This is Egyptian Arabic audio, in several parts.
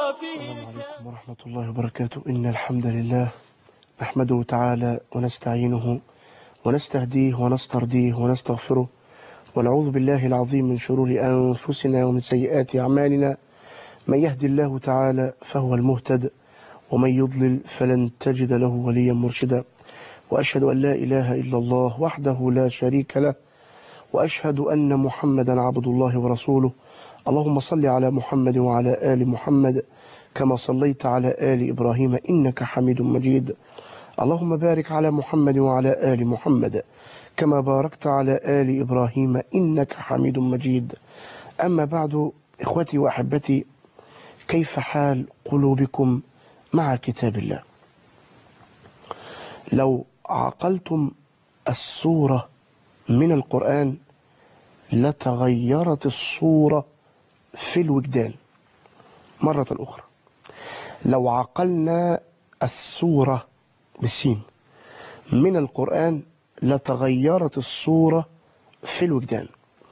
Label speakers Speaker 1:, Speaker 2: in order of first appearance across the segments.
Speaker 1: السلام
Speaker 2: فيه
Speaker 1: عليكم ورحمة الله وبركاته إن الحمد لله نحمده تعالى ونستعينه ونستهديه ونسترضيه ونستغفره ونعوذ بالله العظيم من شرور أنفسنا ومن سيئات أعمالنا من يهدي الله تعالى فهو المهتد ومن يضلل فلن تجد له وليا مرشدا وأشهد أن لا إله إلا الله وحده لا شريك له وأشهد أن محمدا عبد الله ورسوله اللهم صل على محمد وعلى آل محمد كما صليت على آل إبراهيم إنك حميد مجيد اللهم بارك على محمد وعلى آل محمد كما باركت على آل إبراهيم إنك حميد مجيد أما بعد إخوتي وأحبتي كيف حال قلوبكم مع كتاب الله لو عقلتم السورة من القرآن لتغيرت الصورة في الوجدان مرة أخرى لو عقلنا السورة بالسين من القرآن لتغيرت الصورة في الوجدان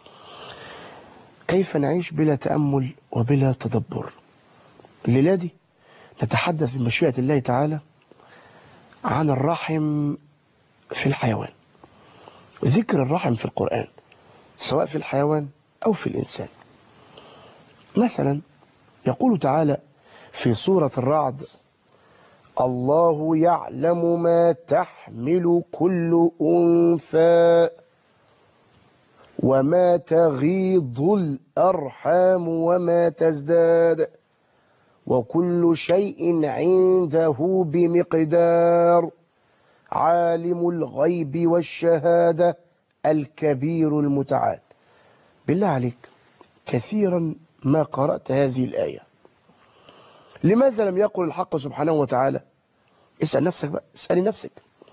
Speaker 1: كيف نعيش بلا تأمل وبلا تدبر الليلة دي نتحدث بمشيئة الله تعالى عن الرحم في الحيوان ذكر الرحم في القرآن سواء في الحيوان أو في الإنسان مثلا يقول تعالى في سورة الرعد الله يعلم ما تحمل كل أنثى وما تغيض الأرحام وما تزداد وكل شيء عنده بمقدار عالم الغيب والشهادة الكبير المتعال بالله عليك كثيرا ما قرأت هذه الآية لماذا لم يقل الحق سبحانه وتعالى اسأل نفسك بقى اسألي نفسك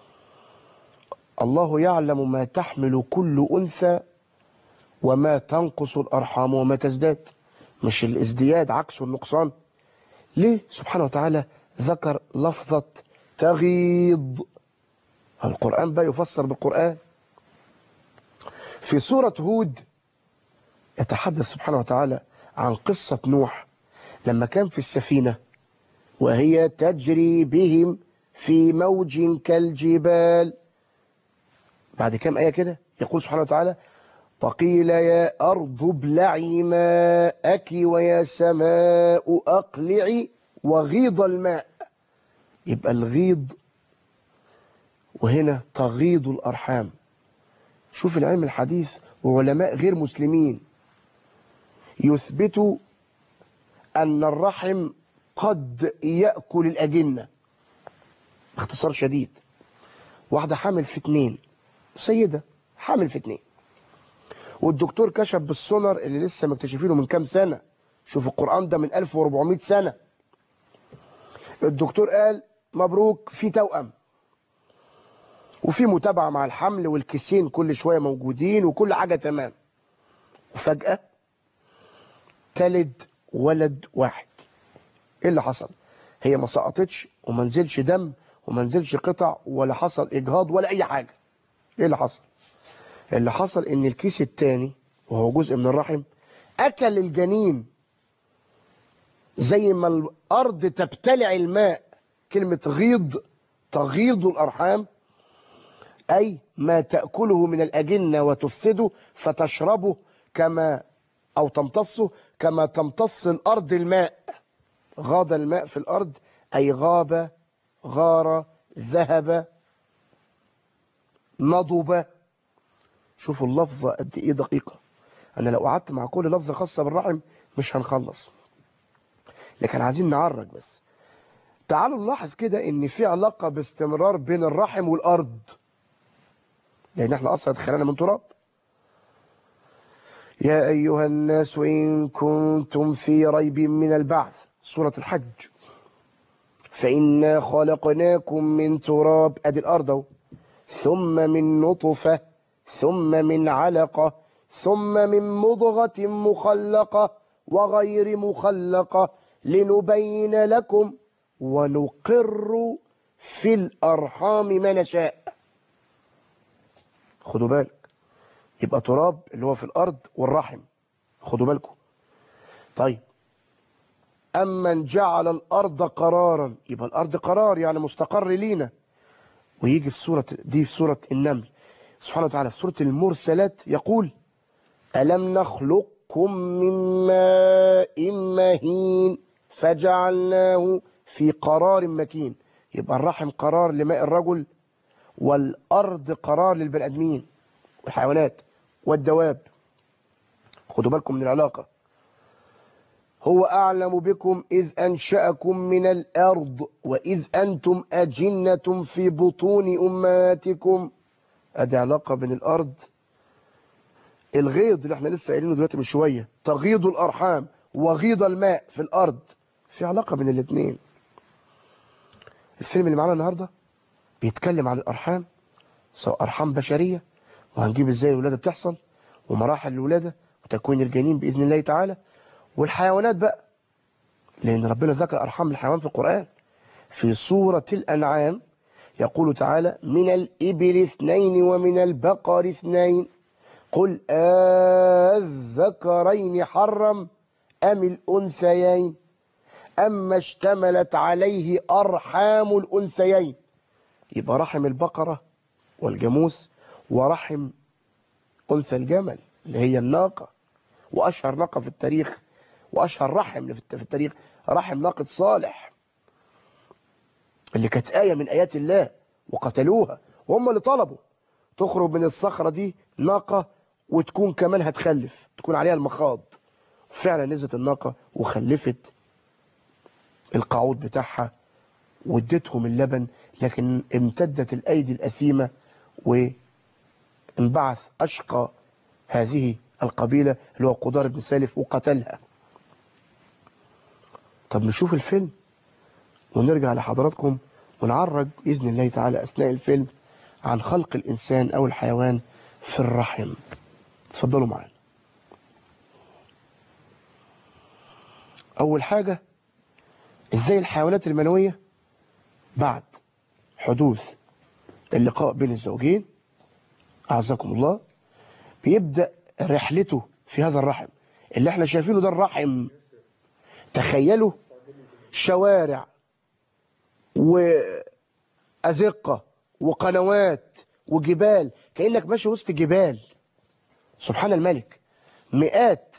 Speaker 1: الله يعلم ما تحمل كل أنثى وما تنقص الأرحام وما تزداد مش الازدياد عكس النقصان ليه سبحانه وتعالى ذكر لفظة تغيض القرآن بقى يفسر بالقرآن في سورة هود يتحدث سبحانه وتعالى عن قصة نوح لما كان في السفينة وهي تجري بهم في موج كالجبال بعد كام آية كده يقول سبحانه وتعالى وقيل يا أرض ابلعي ماءك ويا سماء أقلعي وغيض الماء يبقى الغيض وهنا تغيض الأرحام شوف العلم الحديث وعلماء غير مسلمين يثبتوا أن الرحم قد يأكل الأجنة باختصار شديد واحدة حامل في اتنين سيدة حامل في اتنين والدكتور كشف بالسونر اللي لسه مكتشفينه من كام سنة شوف القرآن ده من 1400 سنة الدكتور قال مبروك في توأم وفي متابعة مع الحمل والكيسين كل شوية موجودين وكل حاجة تمام وفجأة تلد ولد واحد ايه اللي حصل هي ما سقطتش وما نزلش دم وما نزلش قطع ولا حصل اجهاض ولا اي حاجة ايه اللي حصل اللي حصل ان الكيس التاني وهو جزء من الرحم اكل الجنين زي ما الارض تبتلع الماء كلمة غيض تغيض الارحام اي ما تأكله من الاجنة وتفسده فتشربه كما او تمتصه كما تمتص الارض الماء غاد الماء في الارض اي غاب غار ذهب نضب شوفوا اللفظة قد ايه دقيقة انا لو قعدت مع كل لفظة خاصة بالرحم مش هنخلص لكن عايزين نعرج بس تعالوا نلاحظ كده ان في علاقة باستمرار بين الرحم والارض لان احنا اصلا اتخلقنا من تراب يا ايها الناس ان كنتم في ريب من البعث سورة الحج فإنا خلقناكم من تراب ادي الارض اهو ثم من نطفه ثم من علقة ثم من مضغة مخلقة وغير مخلقة لنبين لكم ونقر في الأرحام ما نشاء خدوا بالك يبقى تراب اللي هو في الأرض والرحم خدوا بالكم طيب أمن جعل الأرض قرارا يبقى الأرض قرار يعني مستقر لينا ويجي في سورة دي في سورة النمل سبحانه وتعالى في سورة المرسلات يقول ألم نخلقكم من ماء مهين فجعلناه في قرار مكين يبقى الرحم قرار لماء الرجل والأرض قرار للبني آدمين والحيوانات والدواب خدوا بالكم من العلاقة هو أعلم بكم إذ أنشأكم من الأرض وإذ أنتم أجنة في بطون أمهاتكم أدي علاقة بين الأرض الغيض اللي احنا لسه قايلينه دلوقتي من شوية تغيض الأرحام وغيض الماء في الأرض في علاقة بين الاثنين الفيلم اللي معانا النهاردة بيتكلم عن الأرحام سواء أرحام بشرية وهنجيب ازاي الولادة بتحصل ومراحل الولادة وتكوين الجنين بإذن الله تعالى والحيوانات بقى لأن ربنا ذكر أرحام الحيوان في القرآن في سورة الأنعام يقول تعالى من الإبل اثنين ومن البقر اثنين قل الذكرين حرم أم الأنثيين أما اشتملت عليه أرحام الأنثيين يبقى رحم البقرة والجاموس ورحم أنثى الجمل اللي هي الناقة وأشهر ناقة في التاريخ وأشهر رحم في التاريخ رحم ناقة صالح اللي كانت آية من آيات الله وقتلوها وهم اللي طلبوا تخرج من الصخرة دي ناقة وتكون كمان هتخلف تكون عليها المخاض فعلا نزلت الناقة وخلفت القعود بتاعها وادتهم اللبن لكن امتدت الأيدي الأثيمة وانبعث أشقى هذه القبيلة اللي هو قدار بن سالف وقتلها طب نشوف الفيلم ونرجع لحضراتكم ونعرج بإذن الله تعالى أثناء الفيلم عن خلق الإنسان أو الحيوان في الرحم تفضلوا معانا أول حاجة إزاي الحيوانات المنوية بعد حدوث اللقاء بين الزوجين أعزكم الله بيبدأ رحلته في هذا الرحم اللي احنا شايفينه ده الرحم تخيلوا شوارع وأزقة وقنوات وجبال كأنك ماشي وسط جبال سبحان الملك مئات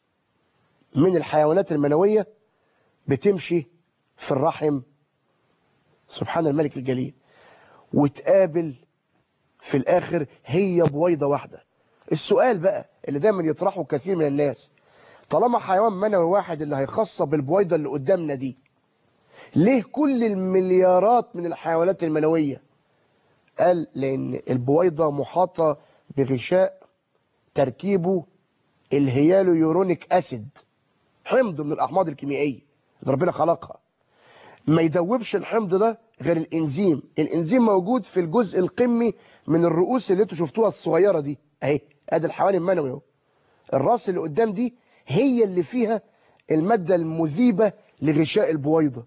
Speaker 1: من الحيوانات المنوية بتمشي في الرحم سبحان الملك الجليل وتقابل في الآخر هي بويضة واحدة السؤال بقى اللي دايما يطرحه كثير من الناس طالما حيوان منوي واحد اللي هيخص بالبويضة اللي قدامنا دي ليه كل المليارات من الحيوانات المنوية قال لأن البويضة محاطة بغشاء تركيبه الهيالويورونيك أسيد حمض من الأحماض الكيميائية اللي ربنا خلقها ما يدوبش الحمض ده غير الإنزيم الإنزيم موجود في الجزء القمي من الرؤوس اللي انتوا شفتوها الصغيرة دي اهي ادي الحيوان المنوي اهو الراس اللي قدام دي هي اللي فيها المادة المذيبة لغشاء البويضة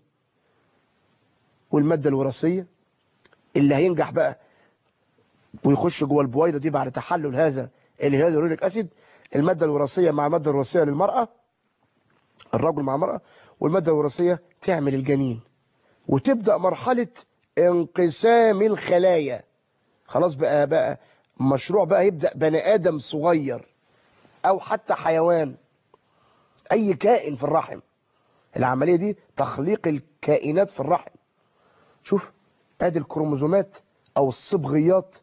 Speaker 1: والمادة الوراثية اللي هينجح بقى ويخش جوه البويضة دي بعد تحلل هذا الهيالورونيك أسيد المادة الوراثية مع المادة الوراثية للمرأة الرجل مع المرأة والمادة الوراثية تعمل الجنين وتبدأ مرحلة انقسام الخلايا خلاص بقى بقى مشروع بقى يبدأ بني آدم صغير أو حتى حيوان أي كائن في الرحم العملية دي تخليق الكائنات في الرحم شوف ادي الكروموزومات أو الصبغيات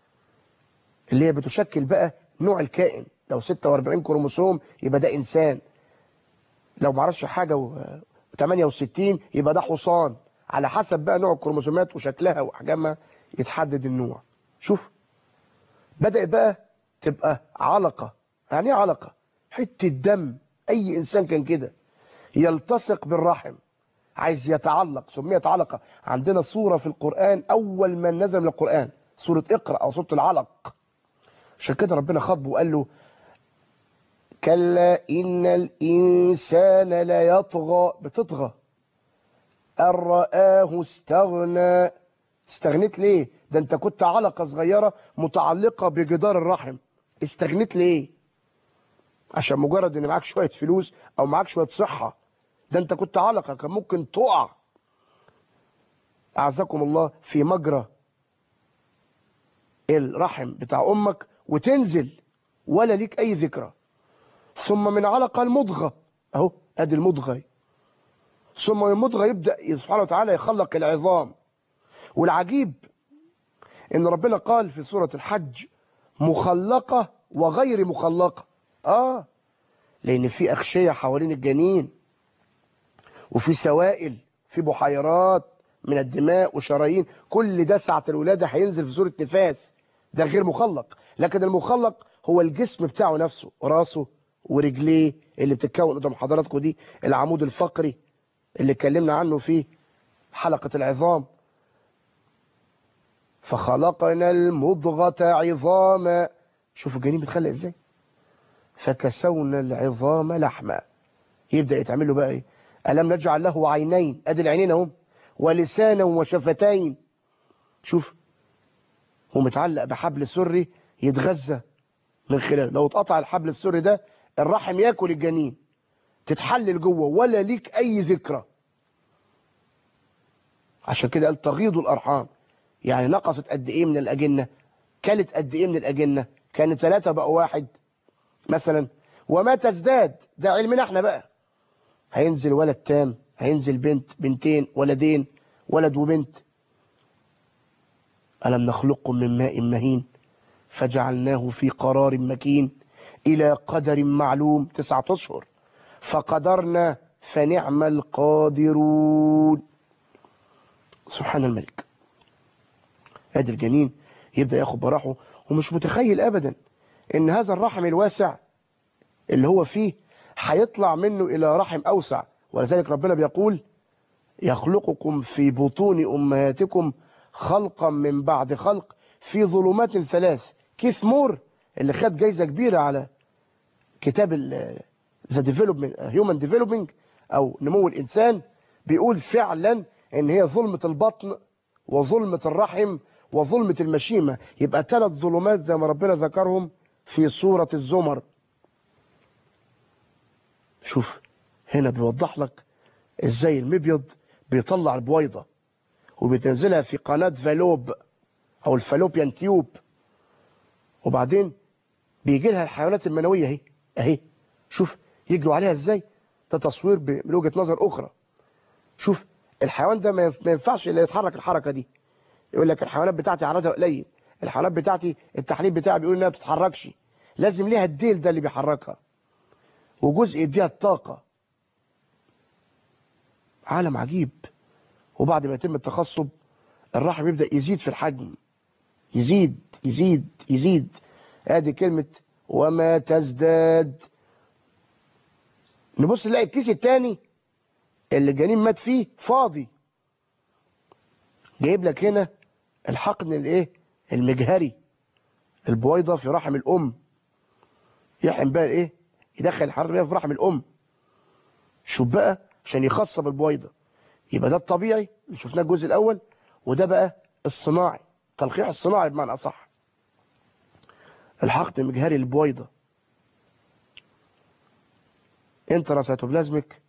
Speaker 1: اللي هي بتشكل بقى نوع الكائن لو 46 كروموسوم يبقى ده إنسان لو معرفش حاجة و 68 يبقى ده حصان على حسب بقى نوع الكروموسومات وشكلها وأحجامها يتحدد النوع شوف بدأت بقى تبقى علقة يعني ايه علقة حتة دم أي إنسان كان كده يلتصق بالرحم عايز يتعلق سميت علقة عندنا صورة في القرآن أول ما نزل من القرآن سورة اقرأ أو سورة العلق عشان كده ربنا خاطبه وقال له كلا إن الإنسان لا يطغى بتطغى أن رآه استغنى استغنيت ليه ده انت كنت علقة صغيرة متعلقة بجدار الرحم استغنيت ليه عشان مجرد ان معاك شوية فلوس او معاك شوية صحة ده انت كنت علقة كان ممكن تقع أعزكم الله في مجرى الرحم بتاع أمك وتنزل ولا ليك أي ذكرى ثم من علقة المضغة أهو أدي المضغة ثم من المضغة يبدأ سبحانه وتعالى يخلق العظام والعجيب إن ربنا قال في سورة الحج مخلقة وغير مخلقة آه لأن في أغشية حوالين الجنين وفي سوائل في بحيرات من الدماء وشرايين كل ده ساعة الولادة هينزل في صورة نفاس ده غير مخلق لكن المخلق هو الجسم بتاعه نفسه راسه ورجليه اللي بتتكون قدام حضراتكم دي العمود الفقري اللي اتكلمنا عنه في حلقة العظام فخلقنا المضغة عظاما شوفوا الجنين بيتخلق ازاي فكسونا العظام لحما يبدأ يتعمل له بقى ايه ألم نجعل له عينين ادي العينين اهم ولسانا وشفتين شوف هو متعلق بحبل سري يتغذى من خلاله لو اتقطع الحبل السري ده الرحم ياكل الجنين تتحلل جوه ولا ليك اي ذكرى عشان كده قال تغيض الارحام يعني نقصت قد ايه من الاجنه كلت قد ايه من الاجنه كانت ثلاثة بقوا واحد مثلا وما تزداد ده علمنا احنا بقى هينزل ولد تام هينزل بنت بنتين ولدين ولد وبنت ألم نخلقكم من ماء مهين فجعلناه في قرار مكين إلى قدر معلوم تسعة أشهر فقدرنا فنعم القادرون سبحان الملك ادي الجنين يبدأ ياخد براحه ومش متخيل أبدا إن هذا الرحم الواسع اللي هو فيه هيطلع منه إلى رحم أوسع ولذلك ربنا بيقول يخلقكم في بطون أمهاتكم خلقا من بعد خلق في ظلمات ثلاث كيث مور اللي خد جايزة كبيرة على كتاب ذا ديفلوبمنت هيومن ديفلوبينج أو نمو الإنسان بيقول فعلا إن هي ظلمة البطن وظلمة الرحم وظلمة المشيمة يبقى ثلاث ظلمات زي ما ربنا ذكرهم في سورة الزمر شوف هنا بيوضح لك ازاي المبيض بيطلع البويضة وبتنزلها في قناة فالوب او الفالوبيان تيوب وبعدين بيجي لها الحيوانات المنوية اهي اهي شوف يجروا عليها ازاي ده تصوير من وجهة نظر اخرى شوف الحيوان ده ما ينفعش الا يتحرك الحركة دي يقول لك الحيوانات بتاعتي عرضها قليل الحيوانات بتاعتي التحليل بتاعي بيقول انها ما بتتحركش لازم ليها الديل ده اللي بيحركها وجزء يديها الطاقة عالم عجيب وبعد ما يتم التخصب الرحم يبدأ يزيد في الحجم يزيد يزيد يزيد ادي كلمة وما تزداد نبص نلاقي الكيس الثاني اللي الجنين مات فيه فاضي جايب لك هنا الحقن الايه المجهري البويضة في رحم الأم يحقن بقى الايه يدخل الحرارة في رحم الأم شوف بقى عشان يخصب البويضة يبقى ده الطبيعي اللي شفناه الجزء الأول وده بقى الصناعي تلقيح الصناعي بمعنى أصح الحقن المجهري للبويضة انتراسيتوبلازميك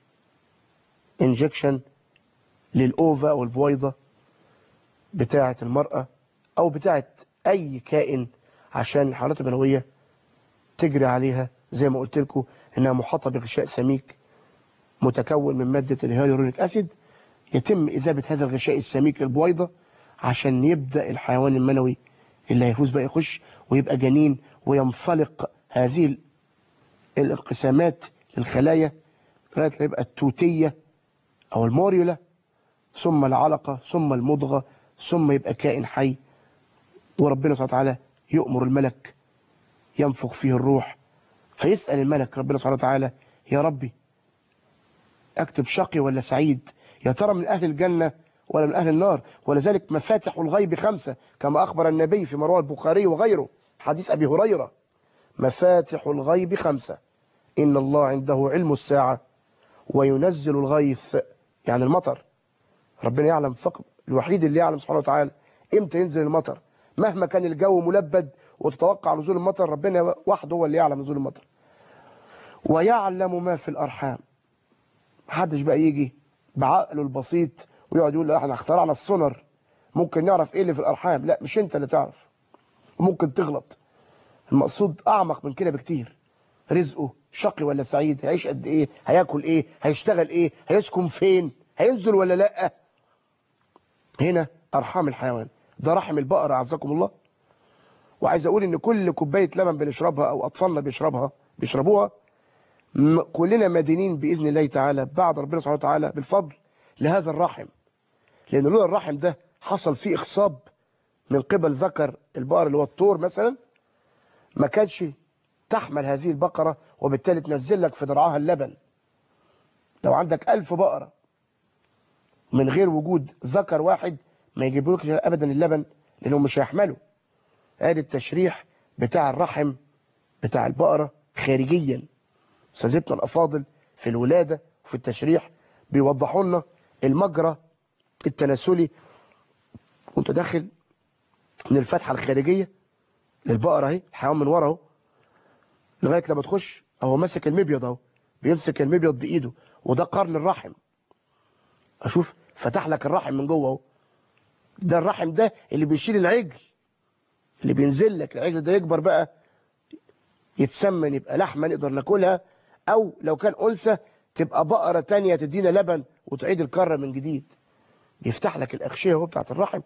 Speaker 1: انجكشن للأوفا أو البويضة بتاعة المرأة أو بتاعة أي كائن عشان الحالات المنوية تجري عليها زي ما قلت لكم إنها محاطة بغشاء سميك متكون من مادة الهيالورونيك أسيد يتم إذابة هذا الغشاء السميك للبويضة عشان يبدأ الحيوان المنوي اللي هيفوز بقى يخش ويبقى جنين وينفلق هذه الانقسامات للخلايا لغاية ما يبقى التوتية أو الموريولا ثم العلقة ثم المضغة ثم يبقى كائن حي وربنا سبحانه وتعالى يؤمر الملك ينفخ فيه الروح فيسأل الملك ربنا سبحانه وتعالى يا ربي أكتب شقي ولا سعيد يا ترى من أهل الجنة ولا من أهل النار ولذلك مفاتح الغيب خمسة كما أخبر النبي في مروى البخاري وغيره حديث أبي هريرة مفاتح الغيب خمسة إن الله عنده علم الساعة وينزل الغيث يعني المطر ربنا يعلم فقط الوحيد اللي يعلم سبحانه وتعالى امتى ينزل المطر مهما كان الجو ملبد وتتوقع نزول المطر ربنا وحده هو اللي يعلم نزول المطر ويعلم ما في الأرحام محدش بقى يجي بعقله البسيط ويقعد يقول لا احنا اخترعنا السونر ممكن نعرف ايه اللي في الارحام لا مش انت اللي تعرف وممكن تغلط المقصود اعمق من كده بكتير رزقه شقي ولا سعيد هيعيش قد ايه هياكل ايه هيشتغل ايه هيسكن فين هينزل ولا لا هنا ارحام الحيوان ده رحم البقرة عزكم الله وعايز اقول ان كل كوبايه لبن بنشربها او اطفالنا بيشربها بيشربوها م- كلنا مدينين باذن الله تعالى بعد ربنا سبحانه وتعالى بالفضل لهذا الرحم لان لولا الرحم ده حصل فيه اخصاب من قبل ذكر البقر اللي هو الطور مثلا ما كانش تحمل هذه البقرة وبالتالي تنزل لك في ضرعها اللبن لو عندك ألف بقرة من غير وجود ذكر واحد ما يجيبولكش أبدا اللبن لأنهم مش هيحملوا ادي التشريح بتاع الرحم بتاع البقرة خارجيا سادتنا الأفاضل في الولادة وفي التشريح بيوضحوا لنا المجرى التناسلي وانت داخل من الفتحة الخارجية للبقرة اهي الحيوان من ورا اهو لغاية لما تخش اهو ماسك المبيض اهو بيمسك المبيض بإيده وده قرن الرحم اشوف فتح لك الرحم من جوه اهو ده الرحم ده اللي بيشيل العجل اللي بينزل لك العجل ده يكبر بقى يتسمن يبقى لحمة نقدر ناكلها او لو كان انثى تبقى بقرة تانية تدينا لبن وتعيد الكرة من جديد بيفتح لك الأغشية اهو بتاعت الرحم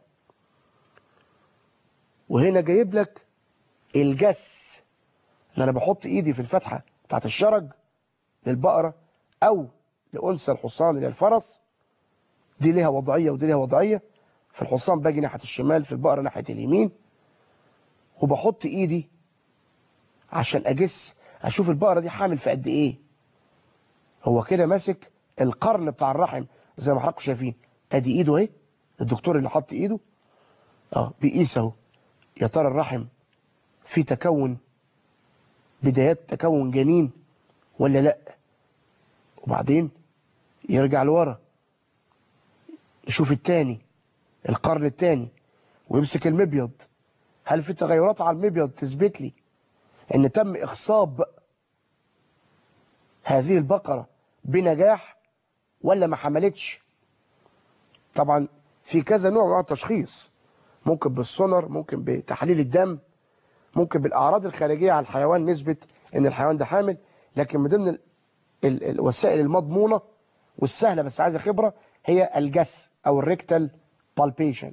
Speaker 1: وهنا جايب لك الجس ان انا بحط ايدي في الفتحة بتاعت الشرج للبقرة او لأنثى الحصان اللي هي الفرس دي ليها وضعية ودي ليها وضعية في الحصان باجي ناحية الشمال في البقرة ناحية اليمين وبحط ايدي عشان اجس اشوف البقرة دي حامل في قد ايه هو كده ماسك القرن بتاع الرحم زي ما حضراتكم شايفين ادي ايده اهي الدكتور اللي حط ايده اه بيقيس اهو يا ترى الرحم في تكون بدايات تكون جنين ولا لا وبعدين يرجع لورا يشوف التاني القرن التاني ويمسك المبيض هل في تغيرات على المبيض تثبت لي ان تم اخصاب هذه البقرة بنجاح ولا ما حملتش طبعا في كذا نوع من التشخيص ممكن بالسونر ممكن بتحليل الدم ممكن بالأعراض الخارجية على الحيوان نثبت ان الحيوان ده حامل لكن من ضمن ال- ال- الوسائل المضمونة والسهلة بس عايزة خبرة هي الجس او الريكتال بالبيشن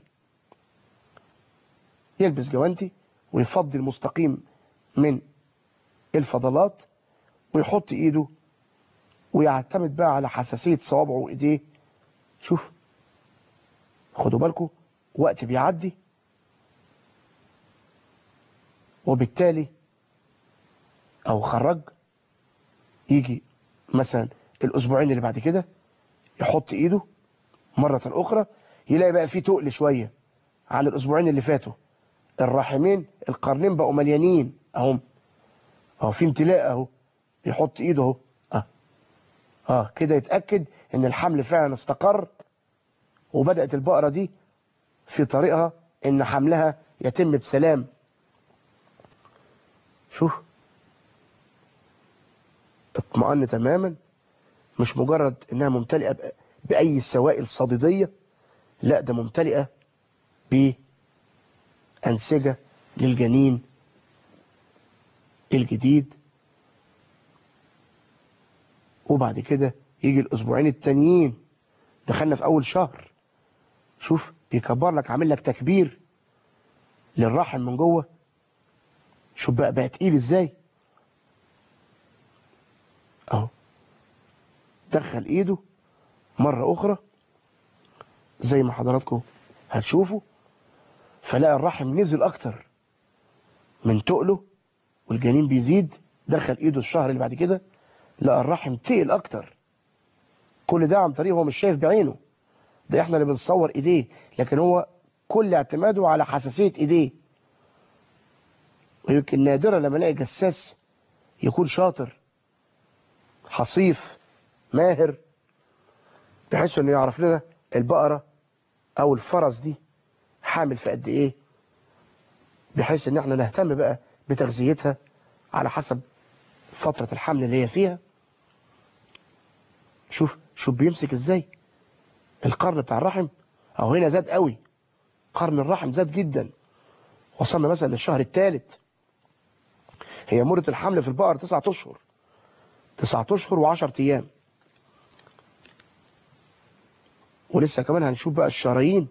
Speaker 1: يلبس جوانتي ويفضي المستقيم من الفضلات ويحط ايده ويعتمد بقى على حساسية صوابعه وايديه شوف خدوا بالكم وقت بيعدي وبالتالي او خرج يجي مثلا الاسبوعين اللي بعد كده يحط ايده مرة اخرى يلاقي بقى فيه تقل شوية عن الاسبوعين اللي فاتوا الرحمين القرنين بقوا مليانين اهم اهو في امتلاء اهو يحط ايده اهو اه اه كده يتاكد ان الحمل فعلا استقر وبدات البقره دي في طريقها ان حملها يتم بسلام شوف اطمأن تماما مش مجرد انها ممتلئه بأ- باي سوائل صديديه لا ده ممتلئه بانسجه للجنين الجديد وبعد كده يجي الاسبوعين التانيين دخلنا في اول شهر شوف بيكبر لك عامل لك تكبير للرحم من جوه شوف بقى بقى تقيل ازاي اهو دخل ايده مرة اخرى زي ما حضراتكم هتشوفوا فلاقي الرحم نزل اكتر من تقله والجنين بيزيد دخل ايده الشهر اللي بعد كده لقى الرحم تقل اكتر كل ده عن طريق هو مش شايف بعينه ده احنا اللي بنصور ايديه لكن هو كل اعتماده على حساسية ايديه ويمكن نادرا لما الاقي جساس يكون شاطر حصيف ماهر بحيث انه يعرف لنا البقرة او الفرس دي حامل في قد ايه بحيث ان احنا نهتم بقى بتغذيتها على حسب فترة الحمل اللي هي فيها شوف شوف بيمسك ازاي القرن بتاع الرحم او هنا زاد قوي قرن الرحم زاد جدا وصلنا مثلا للشهر الثالث هي مدة الحمل في البقر تسعة اشهر تسعة اشهر و10 ايام ولسه كمان هنشوف بقى الشرايين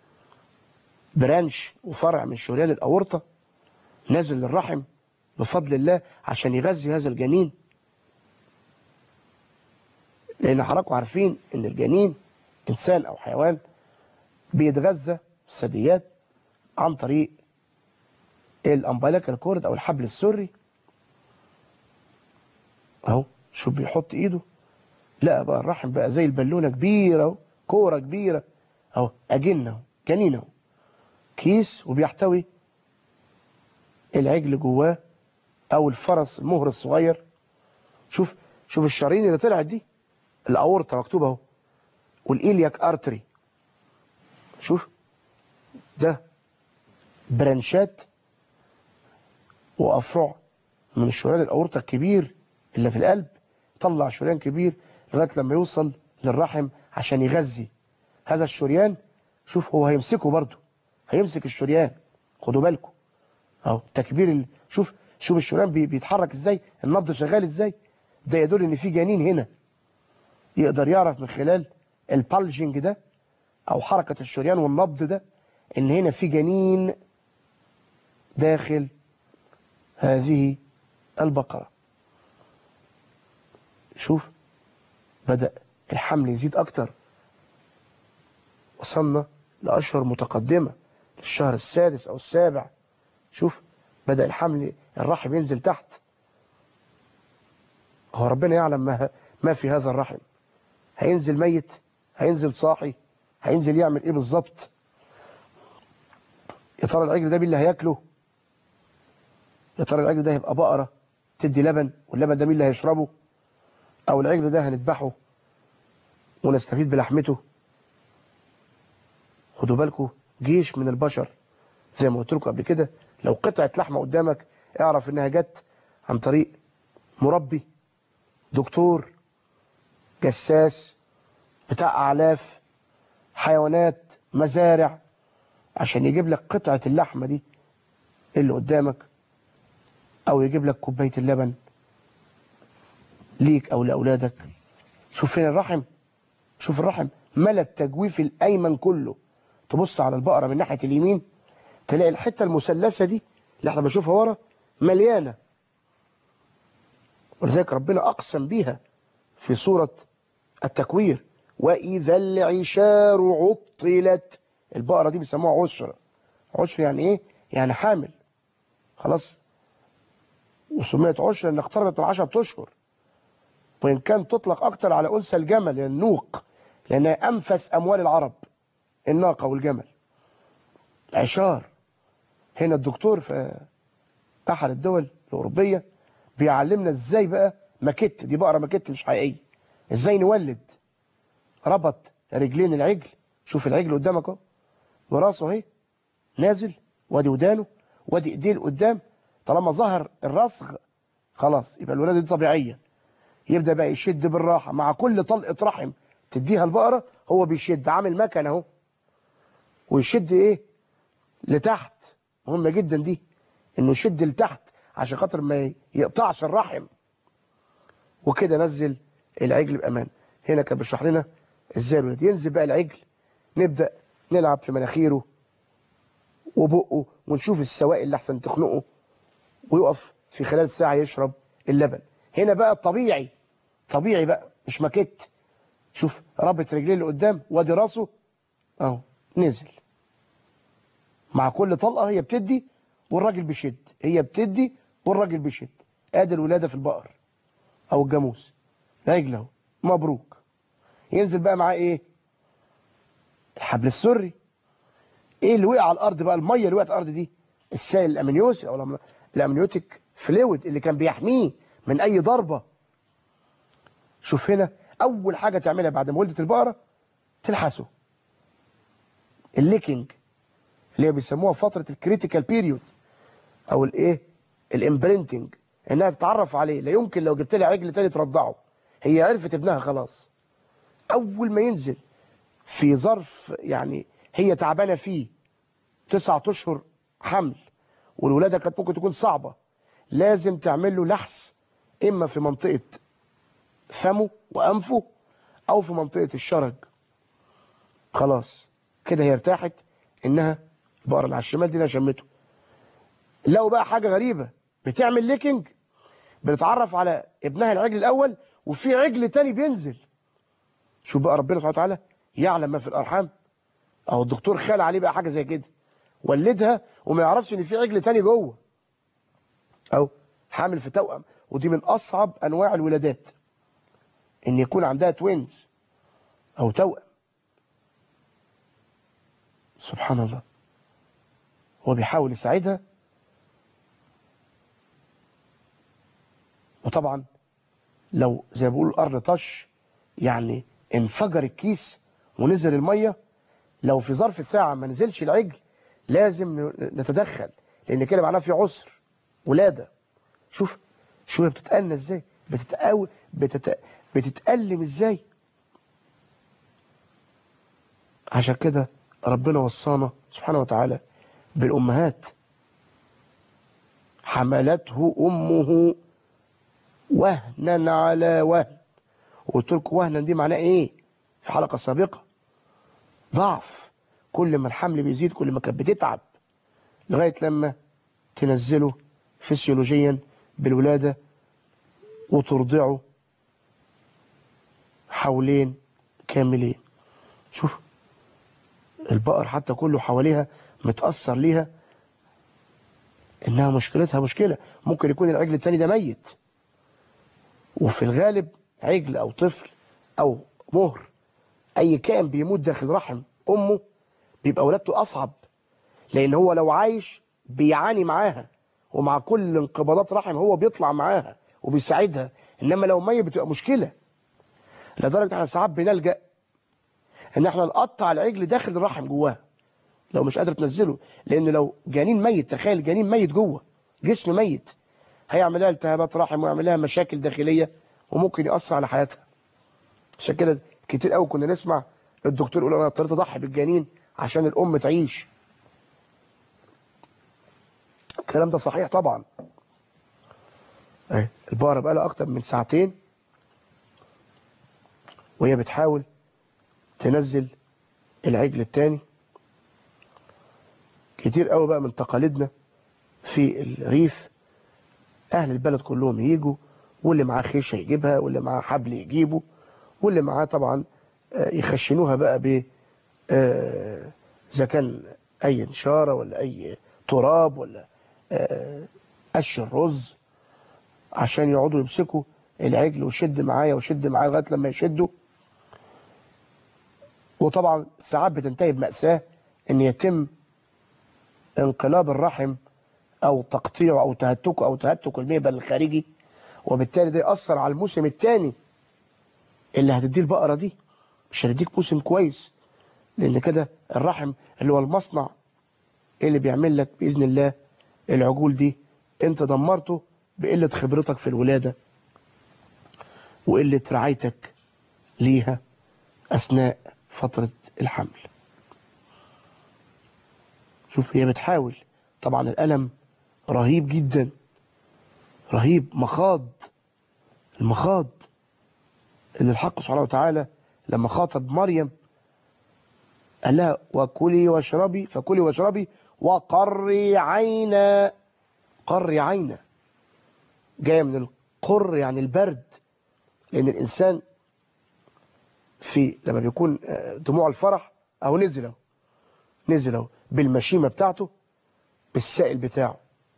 Speaker 1: برانش وفرع من شريان الاورطه نازل للرحم بفضل الله عشان يغذي هذا الجنين لان حضراتكم عارفين ان الجنين انسان او حيوان بيتغذى الثدييات عن طريق الامبليكال كورد او الحبل السري اهو شوف بيحط ايده لا بقى الرحم بقى زي البالونه كبيره اهو كوره كبيره اهو اجنه اهو جنين اهو كيس وبيحتوي العجل جواه او الفرس المهر الصغير شوف شوف الشرايين اللي طلعت دي الاورطه مكتوبه اهو والإيلياك ارتري شوف ده برانشات وافرع من الشريان الاورطه الكبير اللي في القلب طلع شريان كبير لغايه لما يوصل للرحم عشان يغذي هذا الشريان شوف هو هيمسكه برضه هيمسك الشريان خدوا بالكم اهو تكبير ال... شوف شوف الشريان بي... بيتحرك ازاي النبض شغال ازاي ده يدل ان في جنين هنا يقدر يعرف من خلال البالجنج ده او حركة الشريان والنبض ده ان هنا في جنين داخل هذه البقرة شوف بدأ الحمل يزيد اكتر وصلنا لأشهر متقدمة للشهر السادس او السابع شوف بدأ الحمل الرحم ينزل تحت هو ربنا يعلم ما, ما في هذا الرحم هينزل ميت هينزل صاحي هينزل يعمل ايه بالظبط يا ترى العجل ده مين اللي هياكله يا ترى العجل ده هيبقى بقرة تدي لبن واللبن ده مين اللي هيشربه او العجل ده هنذبحه ونستفيد بلحمته خدوا بالكم جيش من البشر زي ما قلت لكم قبل كده لو قطعة لحمة قدامك اعرف انها جت عن طريق مربي دكتور جساس بتاع اعلاف حيوانات مزارع عشان يجيب لك قطعة اللحمة دي اللي قدامك او يجيب لك كوباية اللبن ليك او لاولادك شوف فين الرحم شوف الرحم ملا التجويف الايمن كله تبص على البقرة من ناحية اليمين تلاقي الحتة المثلثة دي اللي احنا بنشوفها ورا مليانة ولذلك ربنا أقسم بيها في سورة التكوير وإذا العشار عطلت البقرة دي بيسموها عشر عشر يعني إيه؟ يعني حامل خلاص وسميت عشر لأن اقتربت من عشرة أشهر وإن كان تطلق أكتر على أنثى الجمل يعني النوق لأنها أنفس أموال العرب الناقة والجمل عشار هنا الدكتور في أحد الدول الأوروبية بيعلمنا إزاي بقى ماكيت دي بقرة ماكيت مش حقيقية إزاي نولد ربط رجلين العجل شوف العجل قدامك اهو وراسه اهي نازل وادي ودانه وادي ايديه لقدام طالما ظهر الرصغ خلاص يبقى الولاده دي طبيعيه يبدا بقى يشد بالراحه مع كل طلقه رحم تديها البقره هو بيشد عامل مكنه اهو ويشد ايه لتحت مهمه جدا دي انه يشد لتحت عشان خاطر ما يقطعش الرحم وكده نزل العجل بامان هنا كان بيشرح لنا ازاي الولد ينزل بقى العجل نبدا نلعب في مناخيره وبقه ونشوف السوائل اللي احسن تخنقه ويقف في خلال ساعه يشرب اللبن هنا بقى طبيعي طبيعي بقى مش ماكيت شوف رابط رجليه اللي قدام وادي راسه اهو نزل مع كل طلقه هي بتدي والراجل بيشد هي بتدي والراجل بيشد ادي الولاده في البقر او الجاموس عجل اهو مبروك ينزل بقى معاه ايه الحبل السري ايه اللي وقع على الارض بقى الميه اللي وقعت على الارض دي السائل الامنيوسي او الامنيوتيك فلويد اللي كان بيحميه من اي ضربه شوف هنا اول حاجه تعملها بعد ما ولدت البقره تلحسه الليكينج اللي هي بيسموها فتره الكريتيكال بيريود او الايه الامبرنتنج انها تتعرف عليه لا يمكن لو جبت لها عجل تاني ترضعه هي عرفت ابنها خلاص اول ما ينزل في ظرف يعني هي تعبانه فيه تسعة اشهر حمل والولاده كانت ممكن تكون صعبه لازم تعمل له لحس اما في منطقه فمه وانفه او في منطقه الشرج خلاص كده هي ارتاحت انها البقره اللي على الشمال دي انا شمته لو بقى حاجه غريبه بتعمل ليكنج بنتعرف على ابنها العجل الاول وفي عجل تاني بينزل شوف بقى ربنا سبحانه وتعالى يعلم ما في الارحام او الدكتور خال عليه بقى حاجه زي كده ولدها وما يعرفش ان في عجل تاني جوه او حامل في توأم ودي من اصعب انواع الولادات ان يكون عندها توينز او توأم سبحان الله هو بيحاول يساعدها وطبعا لو زي ما بيقولوا الارض طش يعني انفجر الكيس ونزل الميه لو في ظرف ساعه ما نزلش العجل لازم نتدخل لان كده معناه في عسر ولاده شوف شو هي بتتأنى ازاي بتتقاوي بتت... بتتألم ازاي عشان كده ربنا وصانا سبحانه وتعالى بالأمهات حملته أمه وهنا على وهن وقلت لكم وهنا دي معناه ايه في حلقة سابقة ضعف كل ما الحمل بيزيد كل ما كانت بتتعب لغاية لما تنزله فسيولوجيا بالولادة وترضعه حولين كاملين شوف البقر حتى كله حواليها متأثر ليها انها مشكلتها مشكلة ممكن يكون العجل التاني ده ميت وفي الغالب عجل او طفل او مهر اي كائن بيموت داخل رحم امه بيبقى ولادته اصعب لان هو لو عايش بيعاني معاها ومع كل انقباضات رحم هو بيطلع معاها وبيساعدها انما لو ميت بتبقى مشكله لدرجه احنا ساعات بنلجا ان احنا نقطع العجل داخل الرحم جواه لو مش قادر تنزله لان لو جنين ميت تخيل جنين ميت جوه جسم ميت هيعمل لها التهابات رحم ويعمل لها مشاكل داخليه وممكن ياثر على حياتها عشان كده كتير قوي كنا نسمع الدكتور يقول انا اضطريت اضحي بالجنين عشان الام تعيش الكلام ده صحيح طبعا اهي البقره بقى لها اكتر من ساعتين وهي بتحاول تنزل العجل التاني كتير قوي بقى من تقاليدنا في الريف اهل البلد كلهم يجوا واللي معاه خيشه يجيبها واللي معاه حبل يجيبه واللي معاه طبعا يخشنوها بقى ب اذا كان اي نشاره ولا اي تراب ولا قش الرز عشان يقعدوا يمسكوا العجل وشد معايا وشد معايا لغايه لما يشدوا وطبعا ساعات بتنتهي بمأساة ان يتم انقلاب الرحم او تقطيعه او تهتكه او تهتك المهبل الخارجي وبالتالي ده يأثر على الموسم الثاني اللي هتديه البقرة دي مش هتديك موسم كويس لان كده الرحم اللي هو المصنع اللي بيعمل لك بإذن الله العجول دي انت دمرته بقلة خبرتك في الولادة وقلة رعايتك ليها أثناء فترة الحمل شوف هي بتحاول طبعا الألم رهيب جدا رهيب مخاض المخاض اللي الحق سبحانه وتعالى لما خاطب مريم قال لها وكلي واشربي فكلي واشربي وقري عينا قري عينا جاية من القر يعني البرد لأن الإنسان في لما بيكون دموع الفرح أو نزل أهو نزل أهو بالمشيمة بتاعته بالسائل بتاعه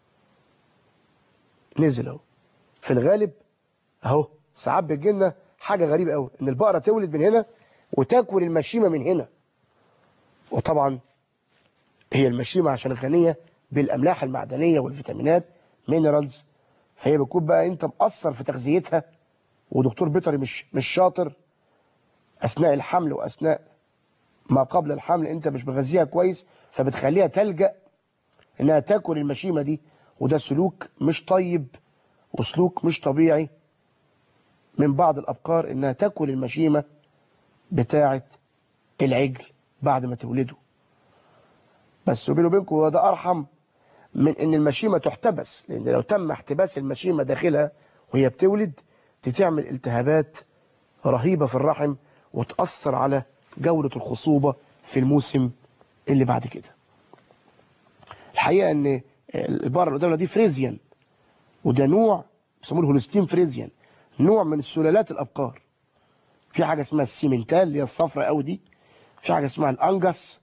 Speaker 1: نزل أهو في الغالب أهو ساعات بيجي لنا حاجة غريبة قوي إن البقرة تولد من هنا وتاكل المشيمة من هنا وطبعا هي المشيمة عشان غنية بالأملاح المعدنية والفيتامينات مينرالز فهي بتكون بقى انت مقصر في تغذيتها ودكتور بيطري مش مش شاطر اثناء الحمل واثناء ما قبل الحمل انت مش مغذيها كويس فبتخليها تلجا انها تاكل المشيمه دي وده سلوك مش طيب وسلوك مش طبيعي من بعض الابقار انها تاكل المشيمه بتاعة العجل بعد ما تولده بس وبينه وبينكم هو ده أرحم من إن المشيمة تحتبس لأن لو تم احتباس المشيمة داخلها وهي بتولد دي تعمل التهابات رهيبة في الرحم وتأثر على جودة الخصوبة في الموسم اللي بعد كده الحقيقة ان البقرة اللي قدامنا دي فريزيان وده نوع بيسموه الهولستين فريزيان نوع من سلالات الأبقار في حاجة اسمها السيمنتال اللي هي الصفراء قوي دي في حاجة اسمها الأنجس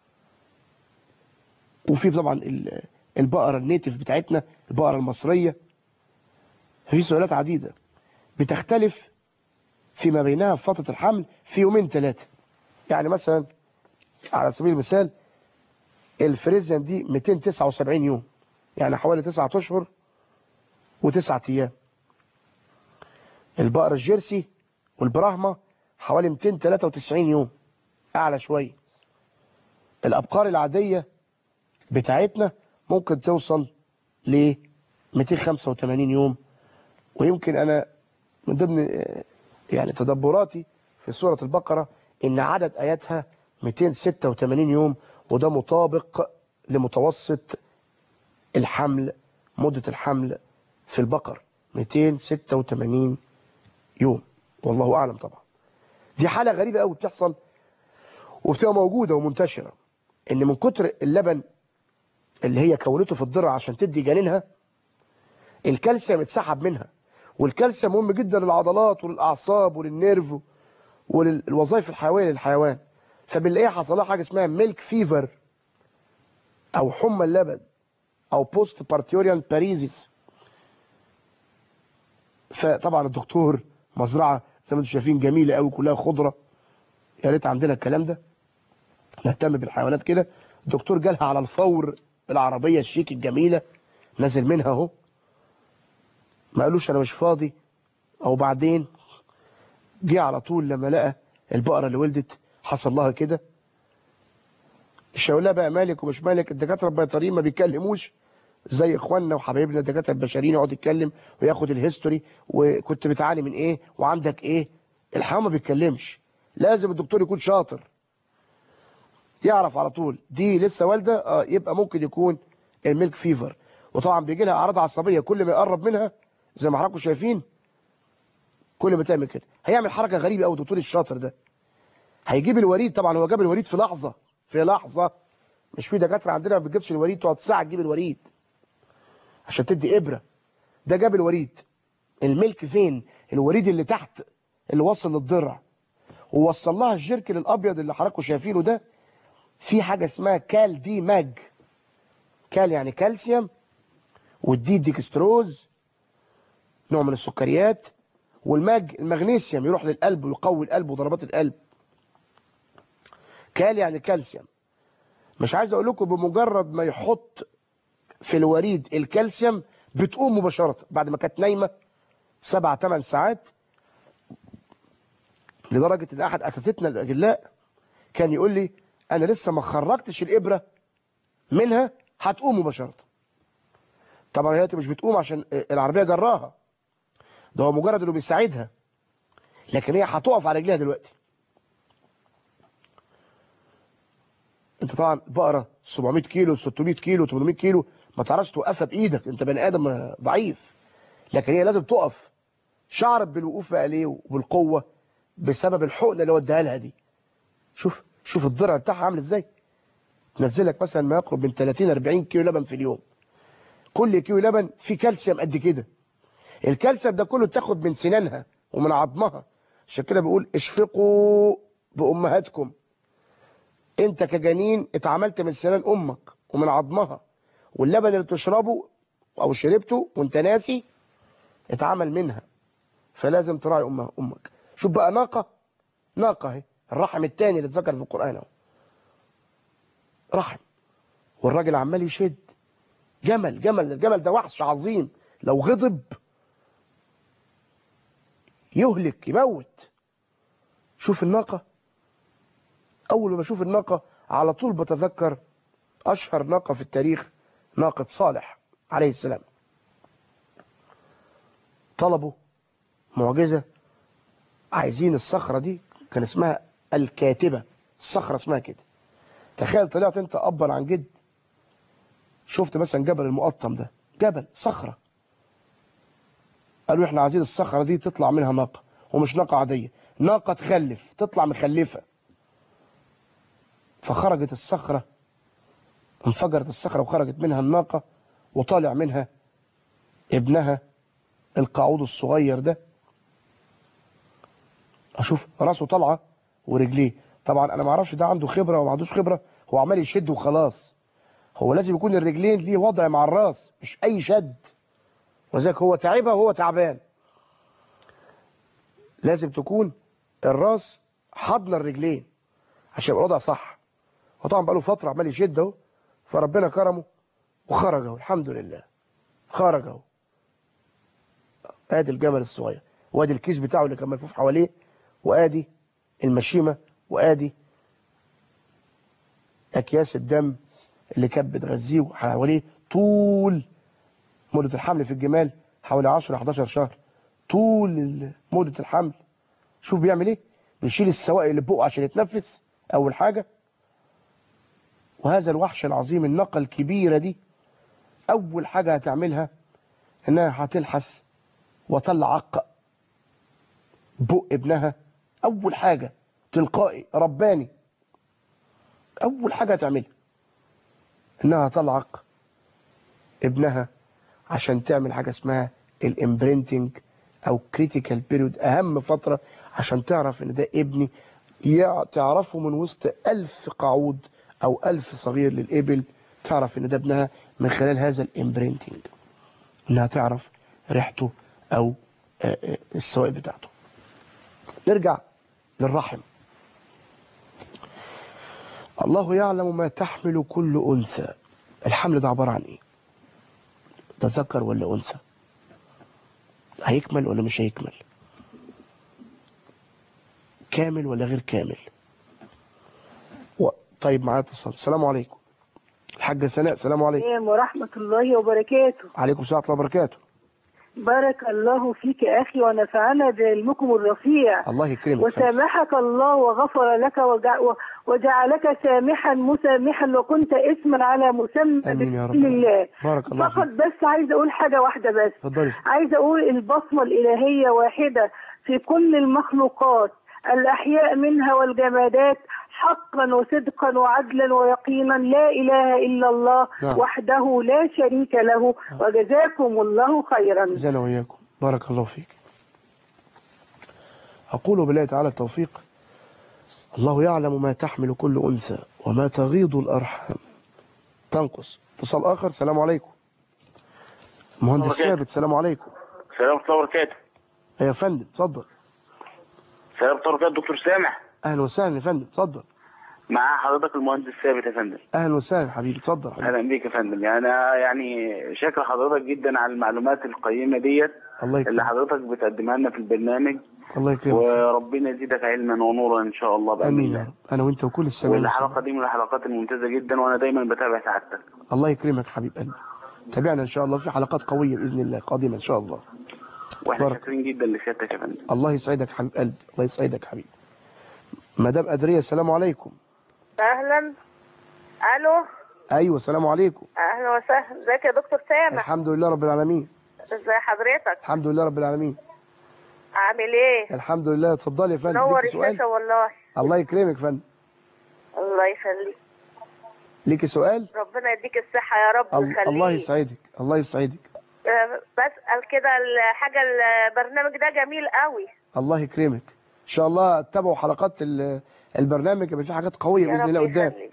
Speaker 1: وفي طبعا البقرة النيتف بتاعتنا البقرة المصرية في سلالات عديدة بتختلف فيما بينها في فترة الحمل في يومين ثلاثة يعني مثلا على سبيل المثال الفريزيان دي 279 يوم يعني حوالي 9 اشهر و9 ايام البقرة الجيرسي والبراهما حوالي 293 يوم اعلى شوية الابقار العادية بتاعتنا ممكن توصل ل 285 يوم ويمكن انا من ضمن يعني تدبراتي في سورة البقرة ان عدد اياتها 286 يوم وده مطابق لمتوسط الحمل مدة الحمل في البقر 286 يوم والله أعلم طبعا دي حالة غريبة قوي بتحصل وبتبقى موجودة ومنتشرة ان من كتر اللبن اللي هي كونته في الضرع عشان تدي جنينها الكالسيوم اتسحب منها والكالسيوم مهم جدا للعضلات وللأعصاب وللنيرف وللوظائف الحيوية للحيوان فبنلاقيها حصل لها حاجه اسمها ميلك فيفر او حمى اللبن او بوست بارتيوريان باريزيس فطبعا الدكتور مزرعه زي ما انتم شايفين جميله قوي كلها خضره يا ريت عندنا الكلام ده نهتم بالحيوانات كده الدكتور جالها على الفور بالعربيه الشيك الجميله نازل منها اهو ما قالوش انا مش فاضي او بعدين جه على طول لما لقى البقره اللي ولدت حصل لها كده مش هقول لها بقى مالك ومش مالك الدكاتره البيطريين ما بيتكلموش زي اخواننا وحبايبنا الدكاتره البشريين يقعد يتكلم وياخد الهيستوري وكنت بتعاني من ايه وعندك ايه الحيوان ما بيتكلمش لازم الدكتور يكون شاطر يعرف على طول دي لسه والده اه يبقى ممكن يكون الميلك فيفر وطبعا بيجي لها اعراض عصبيه كل ما يقرب منها زي ما حضراتكم شايفين كل ما تعمل كده هيعمل حركه غريبه قوي الدكتور الشاطر ده هيجيب الوريد طبعا هو جاب الوريد في لحظه في لحظه مش في دكاتره عندنا ما بتجيبش الوريد تقعد ساعه تجيب الوريد عشان تدي ابره ده جاب الوريد الملك فين الوريد اللي تحت اللي وصل للضرع ووصل لها الجركل الابيض اللي حضراتكم شايفينه ده في حاجه اسمها كال دي ماج كال يعني كالسيوم والدي ديكستروز نوع من السكريات والماج المغنيسيوم يروح للقلب ويقوي القلب وضربات القلب كال يعني كالسيوم مش عايز اقول لكم بمجرد ما يحط في الوريد الكالسيوم بتقوم مباشرة بعد ما كانت نايمة سبع ثمان ساعات لدرجة ان احد اساتذتنا الاجلاء كان يقول لي انا لسه ما خرجتش الابرة منها هتقوم مباشرة طبعا هي مش بتقوم عشان العربية جراها ده هو مجرد انه بيساعدها لكن هي هتقف على رجليها دلوقتي انت طبعا بقرة 700 كيلو 600 كيلو 800 كيلو ما تعرفش توقفها بايدك انت بني ادم ضعيف لكن هي لازم تقف شعرت بالوقوف بقى ليه وبالقوة بسبب الحقنة اللي وديها لها دي شوف شوف الضرع بتاعها عامل ازاي تنزلك مثلا ما يقرب من 30 40 كيلو لبن في اليوم كل كيلو لبن فيه كالسيوم قد كده الكالسيوم ده كله تاخد من سنانها ومن عظمها عشان كده بيقول اشفقوا بامهاتكم انت كجنين اتعاملت من سنان امك ومن عظمها واللبن اللي تشربه او شربته وانت ناسي اتعمل منها فلازم تراعي امها امك شوف بقى ناقه ناقه اهي الرحم الثاني اللي اتذكر في القران اهو رحم والراجل عمال يشد جمل جمل الجمل ده وحش عظيم لو غضب يهلك يموت شوف الناقه اول ما اشوف الناقه على طول بتذكر اشهر ناقه في التاريخ ناقه صالح عليه السلام طلبوا معجزه عايزين الصخره دي كان اسمها الكاتبة الصخرة اسمها كده تخيل طلعت انت ابا عن جد شفت مثلا جبل المقطم ده جبل صخرة قالوا احنا عايزين الصخرة دي تطلع منها ناقة ومش ناقة عادية ناقة تخلف تطلع مخلفة فخرجت الصخرة انفجرت الصخرة وخرجت منها الناقة وطالع منها ابنها القاعود الصغير ده اشوف راسه طالعه ورجليه طبعا انا ما اعرفش ده عنده خبره وما عندوش خبره هو عمال يشد وخلاص هو لازم يكون الرجلين ليه وضع مع الراس مش اي شد وذلك هو تعبها وهو تعبان لازم تكون الراس حضن الرجلين عشان يبقى الوضع صح هو طبعا بقاله فتره عمال يشد اهو فربنا كرمه وخرج اهو الحمد لله خرج اهو ادي الجمل الصغير وادي الكيس بتاعه اللي كان ملفوف حواليه وادي المشيمه وادي اكياس الدم اللي كانت بتغذيه حواليه طول مده الحمل في الجمال حوالي 10 11 شهر طول مده الحمل شوف بيعمل ايه بيشيل السوائل اللي بقه عشان يتنفس اول حاجه وهذا الوحش العظيم الناقه الكبيره دي اول حاجه هتعملها انها هتلحس وتلعق بق ابنها اول حاجه تلقائي رباني اول حاجه هتعملها انها تلعق ابنها عشان تعمل حاجه اسمها الامبرنتنج او كريتيكال بيريود اهم فتره عشان تعرف ان ده ابني يع- تعرفه من وسط ألف قعود او ألف صغير للإبل تعرف ان ده ابنها من خلال هذا الامبرنتنج انها تعرف ريحته او آه، آه، السوائل بتاعته نرجع للرحم الله يعلم ما تحمل كل أنثى الحمل ده عبارة عن إيه ده ذكر ولا أنثى هيكمل ولا مش هيكمل كامل ولا غير كامل و... طيب معايا اتصال السلام عليكم الحاجة سناء السلام عليكم
Speaker 2: السلام ورحمة الله وبركاته
Speaker 1: عليكم السلام ورحمة الله وبركاته
Speaker 2: بارك الله فيك أخي ونفعنا بعلمكم الرفيع
Speaker 1: الله يكرمك فندم.
Speaker 2: وسامحك الله وغفر لك وجع و- وجعلك سامحا مسامحا وكنت اسما على مسمى
Speaker 1: آمين يا رب.
Speaker 2: بسم الله
Speaker 1: بارك الله
Speaker 2: فقط
Speaker 1: فيك
Speaker 2: بس عايزة أقول حاجة واحدة بس
Speaker 1: اتفضلي
Speaker 2: عايزة أقول البصمة الإلهية واحدة في كل المخلوقات الأحياء منها والجمادات حقا وصدقا وعدلا ويقينا لا إله إلا الله
Speaker 1: نعم.
Speaker 2: وحده لا شريك له وجزاكم الله خيرا
Speaker 1: جزانا وإياكم بارك الله فيك أقول بالله تعالى التوفيق الله يعلم ما تحمل كل أنثى وما تغيض الأرحام تنقص اتصال آخر السلام عليكم مهندس
Speaker 3: وبركاته.
Speaker 1: ثابت السلام عليكم
Speaker 3: السلام ورحمة الله وبركاته
Speaker 1: يا فندم اتفضل
Speaker 3: السلام ورحمة الله وبركاته دكتور سامح
Speaker 1: أهلا وسهلا يا فندم اتفضل
Speaker 3: مع حضرتك المهندس ثابت يا فندم
Speaker 1: أهلا وسهلا حبيبي اتفضل حبيبي
Speaker 3: اهلا بيك يا فندم يعني انا يعني شاكر حضرتك جدا على المعلومات القيمة ديت
Speaker 1: الله
Speaker 3: اللي
Speaker 1: يكرمك
Speaker 3: حضرتك بتقدمها لنا في البرنامج
Speaker 1: الله يكرمك
Speaker 3: وربنا يزيدك علما ونورا ان شاء الله بأمن
Speaker 1: آمين يا
Speaker 3: الله
Speaker 1: رب أنا وأنت وكل السامعين
Speaker 3: والحلقة دي من الحلقات الممتازة جدا وانا دايما بتابع سعادتك
Speaker 1: الله يكرمك حبيب قلبي تابعنا إن شاء الله في حلقات قوية بإذن الله قادمة إن شاء الله
Speaker 3: واحنا
Speaker 1: بارك.
Speaker 3: شاكرين جدا لسيادتك يا فندم
Speaker 1: الله يسعدك حبيب قلبي الله يسعدك حبيبي مدام أدرية السلام عليكم
Speaker 4: اهلا الو
Speaker 1: ايوه السلام عليكم
Speaker 4: اهلا وسهلا ازيك يا دكتور سامح
Speaker 1: الحمد لله رب العالمين
Speaker 4: ازي حضرتك
Speaker 1: الحمد لله رب العالمين
Speaker 4: عامل ايه
Speaker 1: الحمد لله اتفضلي يا فندم
Speaker 4: نور
Speaker 1: ليكي سؤال
Speaker 4: الشاشه والله
Speaker 1: الله يكرمك يا فندم
Speaker 4: الله يخليك
Speaker 1: ليكي سؤال
Speaker 4: ربنا يديك الصحه يا رب
Speaker 1: ال-
Speaker 4: ويخليك
Speaker 1: الله يسعدك الله يسعدك
Speaker 4: آه، بسال كده الحاجه البرنامج ده جميل قوي
Speaker 1: الله يكرمك ان شاء الله تتابعوا حلقات ال- البرنامج يبقى في حاجات قويه
Speaker 4: يا
Speaker 1: باذن
Speaker 4: رب
Speaker 1: الله قدام
Speaker 4: يخليك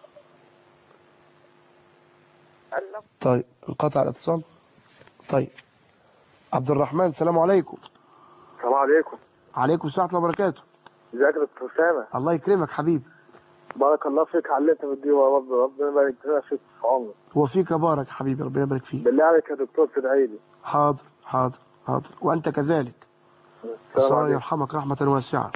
Speaker 4: الله
Speaker 1: طيب انقطع الاتصال طيب عبد الرحمن السلام عليكم
Speaker 5: السلام عليكم
Speaker 1: عليكم السلام ورحمه الله وبركاته
Speaker 5: ازيك يا دكتور سامح
Speaker 1: الله يكرمك حبيبي
Speaker 5: بارك الله فيك على اللي انت بتديه يا رب ربنا يبارك لنا فيك في عمرك
Speaker 1: وفيك بارك حبيبي ربنا يبارك فيك
Speaker 5: بالله عليك يا دكتور تدعي لي
Speaker 1: حاضر حاضر حاضر وانت كذلك
Speaker 5: السلام
Speaker 1: الله
Speaker 5: عليكم
Speaker 1: يرحمك رحمة واسعة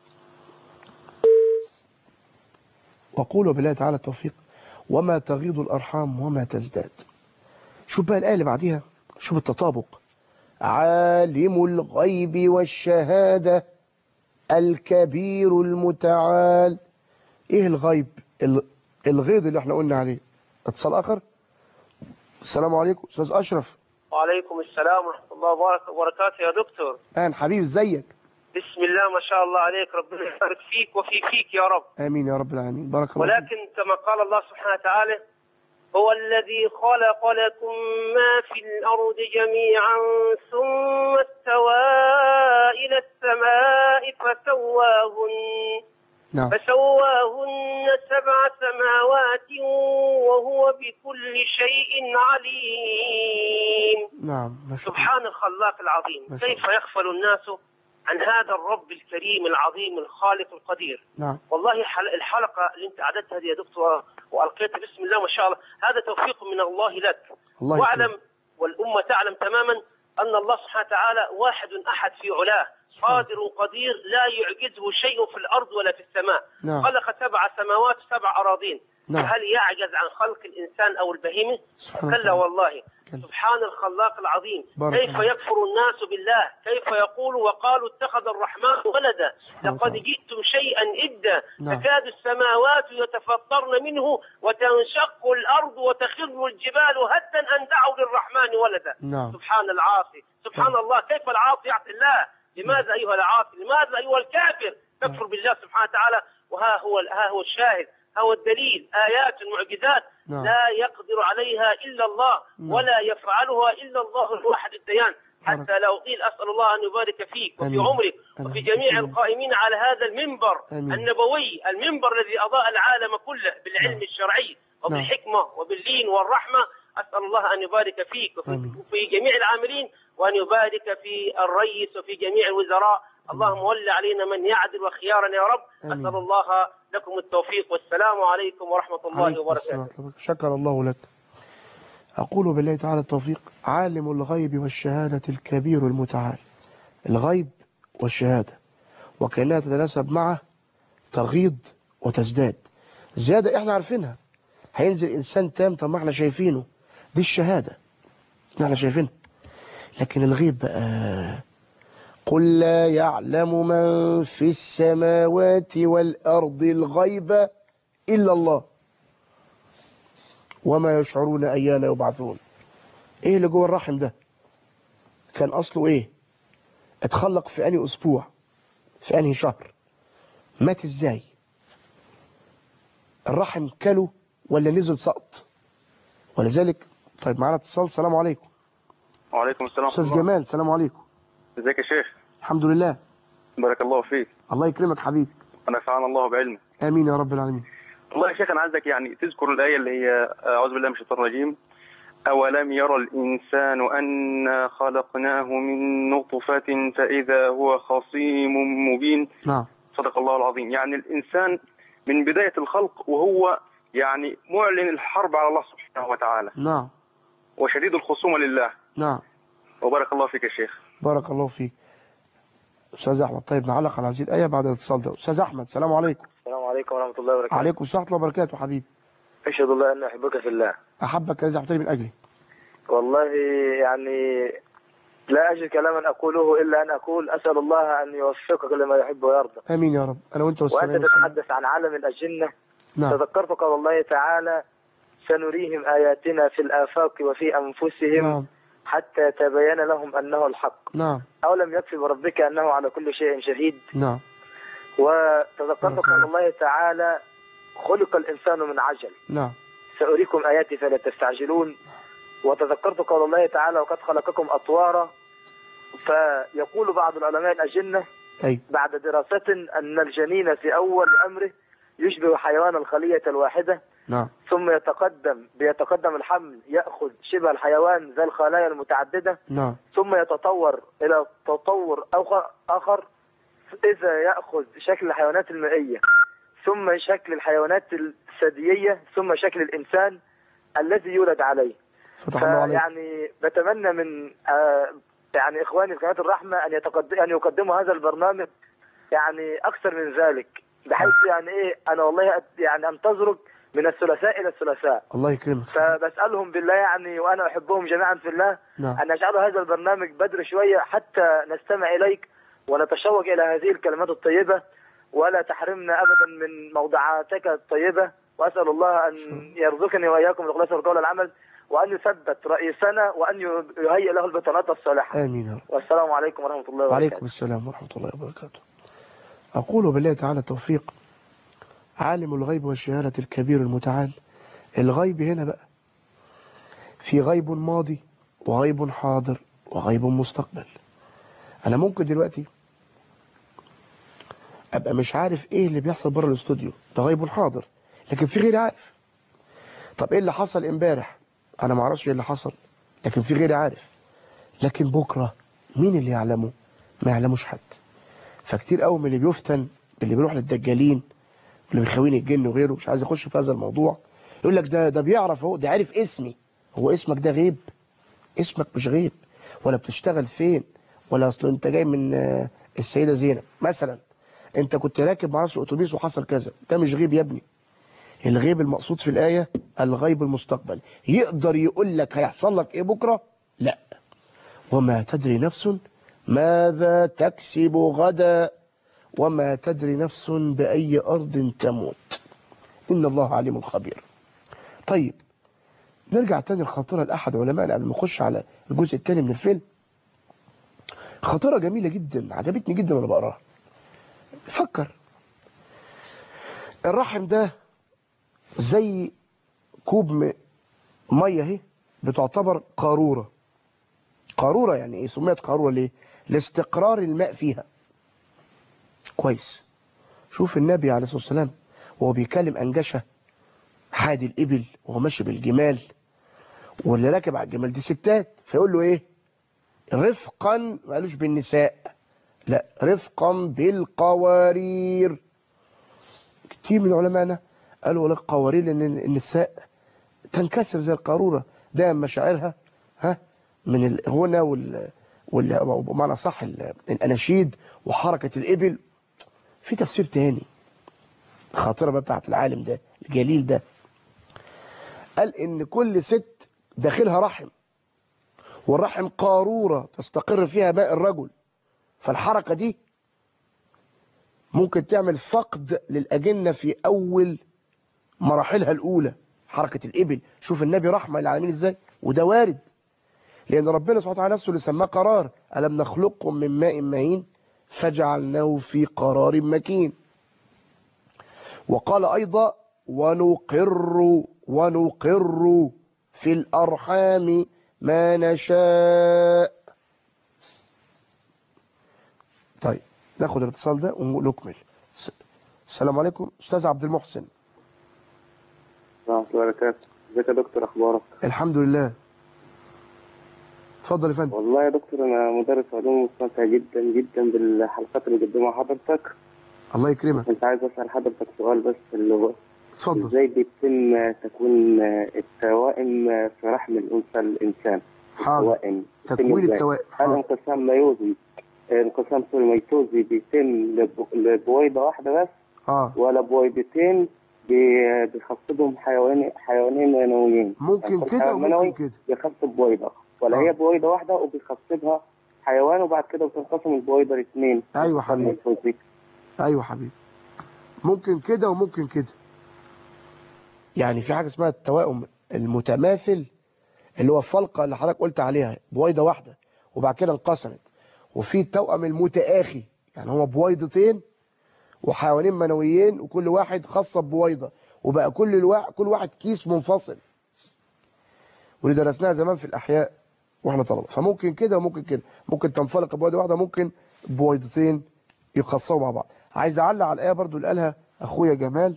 Speaker 1: وقولوا بالله تعالى التوفيق وما تغيض الأرحام وما تزداد شوف بقى الآية اللي بعديها شوف التطابق عالم الغيب والشهادة الكبير المتعال ايه الغيب ال- الغيض اللي احنا قلنا عليه اتصال اخر السلام عليكم استاذ اشرف
Speaker 6: وعليكم السلام ورحمة الله وبرك- وبركاته يا دكتور
Speaker 1: اهلا حبيبي ازيك
Speaker 6: بسم الله ما شاء الله عليك ربنا يبارك فيك وفي فيك يا رب
Speaker 1: امين يا رب العالمين بارك الله فيك.
Speaker 6: ولكن كما قال الله سبحانه وتعالى هو الذي خلق لكم ما في الأرض جميعا ثم استوى إلى السماء فسواهن
Speaker 1: نعم
Speaker 6: فسواهن سبع سماوات وهو بكل شيء عليم
Speaker 1: نعم ما شاء الله
Speaker 6: سبحان الخلاق العظيم
Speaker 1: ما شاء
Speaker 6: كيف يغفل الناس عن هذا الرب الكريم العظيم الخالق القدير
Speaker 1: نعم
Speaker 6: والله حل- الحلقة اللي انت عددتها دي يا دكتور وألقيتها بسم الله ما شاء الله هذا توفيق من الله لك
Speaker 1: الله
Speaker 6: واعلم
Speaker 1: يكرمك.
Speaker 6: والأمة تعلم تماما أن الله سبحانه وتعالى واحد أحد في علاه
Speaker 1: سبحانه
Speaker 6: قادر قدير لا يعجزه شيء في الأرض ولا في السماء
Speaker 1: نعم.
Speaker 6: خلق سبع سماوات وسبع أراضين
Speaker 1: نعم.
Speaker 6: هل يعجز عن خلق الإنسان أو البهيمة
Speaker 1: سبحانه
Speaker 6: كلا
Speaker 1: وتعالى.
Speaker 6: والله
Speaker 1: كلا.
Speaker 6: سبحان الخلاق العظيم
Speaker 1: بارك
Speaker 6: كيف
Speaker 1: الله.
Speaker 6: يكفر الناس بالله كيف يقول وقالوا اتخذ الرحمن ولدا
Speaker 1: سبحانه
Speaker 6: لقد
Speaker 1: وتعالى.
Speaker 6: جئتم شيئا إدا
Speaker 1: نعم.
Speaker 6: تكاد السماوات يتفطرن منه وتنشق الأرض وتخر الجبال هدا أن دعوا للرحمن ولدا
Speaker 1: نعم.
Speaker 6: سبحان العاصي سبحان
Speaker 1: نعم.
Speaker 6: الله كيف العاصي يعصي الله لماذا أيها العاصي لماذا أيها الكافر تكفر بالله سبحانه وتعالى وها هو ها هو الشاهد ها هو الدليل آيات معجزات
Speaker 1: نعم.
Speaker 6: لا يقدر عليها إلا الله
Speaker 1: نعم.
Speaker 6: ولا يفعلها إلا الله الواحد الديان
Speaker 1: بارك.
Speaker 6: حتى لا أطيل أسأل الله أن يبارك فيك وفي
Speaker 1: آمين.
Speaker 6: عمرك
Speaker 1: آمين.
Speaker 6: وفي جميع
Speaker 1: آمين.
Speaker 6: القائمين على هذا المنبر
Speaker 1: آمين.
Speaker 6: النبوي المنبر الذي أضاء العالم كله بالعلم
Speaker 1: نعم.
Speaker 6: الشرعي وبالحكمة وباللين والرحمة أسأل الله أن يبارك فيك وفي,
Speaker 1: آمين.
Speaker 6: وفي جميع العاملين وأن يبارك في الرئيس وفي جميع الوزراء اللهم ول علينا من يعدل وخيارنا يا رب
Speaker 1: آمين.
Speaker 6: أسأل الله لكم التوفيق والسلام عليكم ورحمة الله
Speaker 1: عليكم
Speaker 6: وبركاته
Speaker 1: السلام ورحمة الله. شكر الله لك أقول بالله تعالى التوفيق عالم الغيب والشهادة الكبير المتعال الغيب والشهادة وكأنها تتناسب معه تغيض وتزداد زيادة احنا عارفينها هينزل إنسان تام طب ما احنا شايفينه دي الشهادة احنا شايفينها لكن الغيب بقى قل لا يعلم من في السماوات والأرض الغيب إلا الله وما يشعرون أيان يبعثون إيه اللي جوه الرحم ده كان أصله إيه اتخلق في أنهي أسبوع في أنهي شهر مات إزاي الرحم كله ولا نزل سقط ولذلك طيب معانا اتصال السلام عليكم
Speaker 7: وعليكم السلام
Speaker 1: أستاذ
Speaker 7: ورحمة الله.
Speaker 1: جمال السلام عليكم
Speaker 7: ازيك يا شيخ
Speaker 1: الحمد لله
Speaker 7: بارك الله فيك
Speaker 1: الله يكرمك حبيبي
Speaker 7: ونفعنا الله بعلمه
Speaker 1: آمين يا رب العالمين
Speaker 7: والله يا شيخ انا عايزك يعني تذكر الايه اللي هي اعوذ بالله من الشيطان الرجيم اولم يرى الانسان انا خلقناه من نطفه فاذا هو خصيم مبين
Speaker 1: نعم
Speaker 7: صدق الله العظيم يعني الانسان من بدايه الخلق وهو يعني معلن الحرب على الله سبحانه وتعالى
Speaker 1: نعم
Speaker 7: وشديد الخصومه لله
Speaker 1: نعم
Speaker 7: وبارك الله فيك يا شيخ
Speaker 1: بارك الله فيك أستاذ أحمد طيب نعلق على هذه الآية بعد الاتصال ده أستاذ أحمد السلام عليكم
Speaker 5: السلام عليكم ورحمة الله وبركاته
Speaker 1: عليكم السلام ورحمة الله وبركاته حبيبي
Speaker 5: أشهد الله أن أحبك في الله
Speaker 1: أحبك الذي أحببتني من أجلي
Speaker 5: والله يعني لا أجد كلاما أقوله إلا أن أقول أسأل الله أن يوفقك لما يحب ويرضى
Speaker 1: آمين يا رب أنا وأنت
Speaker 5: وأنت
Speaker 1: والسلام والسلام.
Speaker 5: تتحدث عن عالم الأجنة
Speaker 1: نعم
Speaker 5: تذكرت قول الله تعالى سنريهم آياتنا في الآفاق وفي أنفسهم
Speaker 1: نعم
Speaker 5: حتى يتبين لهم أنه الحق
Speaker 1: نعم
Speaker 5: أولم يكفي بربك أنه على كل شيء شهيد
Speaker 1: نعم
Speaker 5: وتذكرت
Speaker 1: بارك
Speaker 5: قول
Speaker 1: الله.
Speaker 5: الله تعالى خلق الإنسان من عجل
Speaker 1: نعم
Speaker 5: سأريكم آياتي فلا تستعجلون وتذكرت قول الله تعالى وقد خلقكم أطوارا فيقول بعض العلماء الأجنة
Speaker 1: أي
Speaker 5: بعد دراسة أن الجنين في أول أمره يشبه حيوان الخلية الواحدة
Speaker 1: نعم
Speaker 5: ثم يتقدم بيتقدم الحمل يأخذ شبه الحيوان ذا الخلايا المتعددة
Speaker 1: نعم
Speaker 5: ثم يتطور إلى تطور آخر- آخر إذا يأخذ شكل الحيوانات المائية ثم شكل الحيوانات الثديية ثم شكل الإنسان الذي يولد عليه
Speaker 1: فتح الله عليك
Speaker 5: يعني بتمنى من آه، يعني إخواني في قناة الرحمة أن يتقدم أن يقدموا هذا البرنامج يعني أكثر من ذلك بحيث يعني إيه أنا والله أت- يعني أنتظرك من الثلاثاء إلى الثلاثاء
Speaker 1: الله يكرمك
Speaker 5: فبسألهم بالله يعني وأنا أحبهم جميعا في الله
Speaker 1: نعم
Speaker 5: أن يجعلوا هذا البرنامج بدري شوية حتى نستمع إليك ونتشوق إلى هذه الكلمات الطيبة ولا تحرمنا أبدا من موضعاتك الطيبة وأسأل الله أن يرزقني وإياكم الإخلاص والقول العمل وأن يثبت رئيسنا وأن يهيئ له البطانات الصالحة
Speaker 1: آمين يا رب
Speaker 5: والسلام عليكم ورحمة الله وبركاته
Speaker 1: وعليكم السلام ورحمة الله وبركاته أقول بالله تعالى التوفيق عالم الغيب والشهادة الكبير المتعال الغيب هنا بقى في غيب ماضي وغيب حاضر وغيب مستقبل أنا ممكن دلوقتي أبقى مش عارف إيه اللي بيحصل بره الاستوديو ده غيب حاضر لكن في غيري عارف طب إيه اللي حصل امبارح أنا ما اعرفش إيه اللي حصل لكن في غيري عارف لكن بكرة مين اللي يعلمه ما يعلموش حد فكتير قوي من اللي بيفتن باللي بيروح للدجالين واللي بيخوين الجن وغيره مش عايز اخش في هذا الموضوع يقول لك ده ده بيعرف هو ده عارف اسمي هو اسمك ده غيب اسمك مش غيب ولا بتشتغل فين ولا اصل انت جاي من آه، السيده زينب مثلا انت كنت راكب معرفش اتوبيس وحصل كذا ده مش غيب يا ابني الغيب المقصود في الايه الغيب المستقبل يقدر يقول لك هيحصل لك ايه بكره لا وما تدري نفس ماذا تكسب غدا وما تدري نفس بأي أرض تموت إن الله عليم خبير طيب نرجع تاني الخاطرة لأحد علمائنا قبل ما نخش على الجزء الثاني من الفيلم خاطرة جميلة جدا عجبتني جدا وأنا بقراها فكر الرحم ده زي كوب م- مية اهي بتعتبر قارورة قارورة يعني ايه سميت قارورة ليه لاستقرار الماء فيها كويس شوف النبي عليه الصلاة والسلام وهو بيكلم أنجشة حادي الإبل وهو ماشي بالجمال واللي راكب على الجمال دي ستات فيقول له ايه رفقا ما قالوش بالنساء لا رفقا بالقوارير كتير من علمائنا قالوا لك قوارير لان النساء تنكسر زي القارورة ده مشاعرها ها من الغنى وال وال بمعنى صح ال- الاناشيد وحركة الابل في تفسير تاني الخاطرة بقى بتاعت العالم ده الجليل ده قال ان كل ست داخلها رحم والرحم قارورة تستقر فيها ماء الرجل فالحركة دي ممكن تعمل فقد للأجنة في أول مراحلها الأولى حركة الإبل شوف النبي رحمة للعالمين إزاي وده وارد لأن ربنا سبحانه وتعالى نفسه اللي سماه قرار ألم نخلقكم من ماء مهين فجعلناه في قرار مكين وقال أيضا ونقر ونقر في الأرحام ما نشاء طيب ناخد الاتصال ده ونكمل س- السلام عليكم أستاذ عبد المحسن
Speaker 8: ورحمة الله وبركاته ازيك يا دكتور اخبارك
Speaker 1: الحمد لله اتفضل يا فندم
Speaker 8: والله يا دكتور انا مدرس علوم مستمتع جدا جدا بالحلقات اللي بتقدمها حضرتك
Speaker 1: الله يكرمك
Speaker 8: كنت عايز اسال حضرتك سؤال بس اللي هو
Speaker 1: اتفضل
Speaker 8: ازاي بيتم تكوين التوائم في رحم الانثى الانسان
Speaker 1: حاضر
Speaker 8: التوائم بيتم
Speaker 1: تكوين
Speaker 8: إزاي؟
Speaker 1: التوائم
Speaker 8: هل
Speaker 1: حاضر
Speaker 8: انقسام ميوزي انقسام سوري ميتوزي بيتم لب- لبويضة واحدة بس
Speaker 1: اه
Speaker 8: ولا بويضتين بي- بيخصبهم حيوانين حيوانين منويين
Speaker 1: ممكن
Speaker 8: يعني كل
Speaker 1: كده
Speaker 8: حيوان منوي
Speaker 1: وممكن كده
Speaker 8: بيخصب بويضة ولا
Speaker 1: آه.
Speaker 8: هي بويضة واحدة وبيخصبها حيوان وبعد كده بتنقسم البويضة لاثنين
Speaker 1: ايوه حبيبي
Speaker 8: ميتوزي.
Speaker 1: ايوه حبيبي ممكن كده وممكن كده يعني في حاجه اسمها التوائم المتماثل اللي هو الفلقه اللي حضرتك قلت عليها بويضه واحده وبعد كده انقسمت وفي التوأم المتآخي يعني هما بويضتين وحيوانين منويين وكل واحد خاصه ببويضه وبقى كل الواحد كل واحد كيس منفصل واللي درسناها زمان في الاحياء واحنا طلبه فممكن كده وممكن كده ممكن تنفلق بويضه واحده ممكن بويضتين يخصصوا مع بعض عايز اعلق على الايه برضو اللي قالها اخويا جمال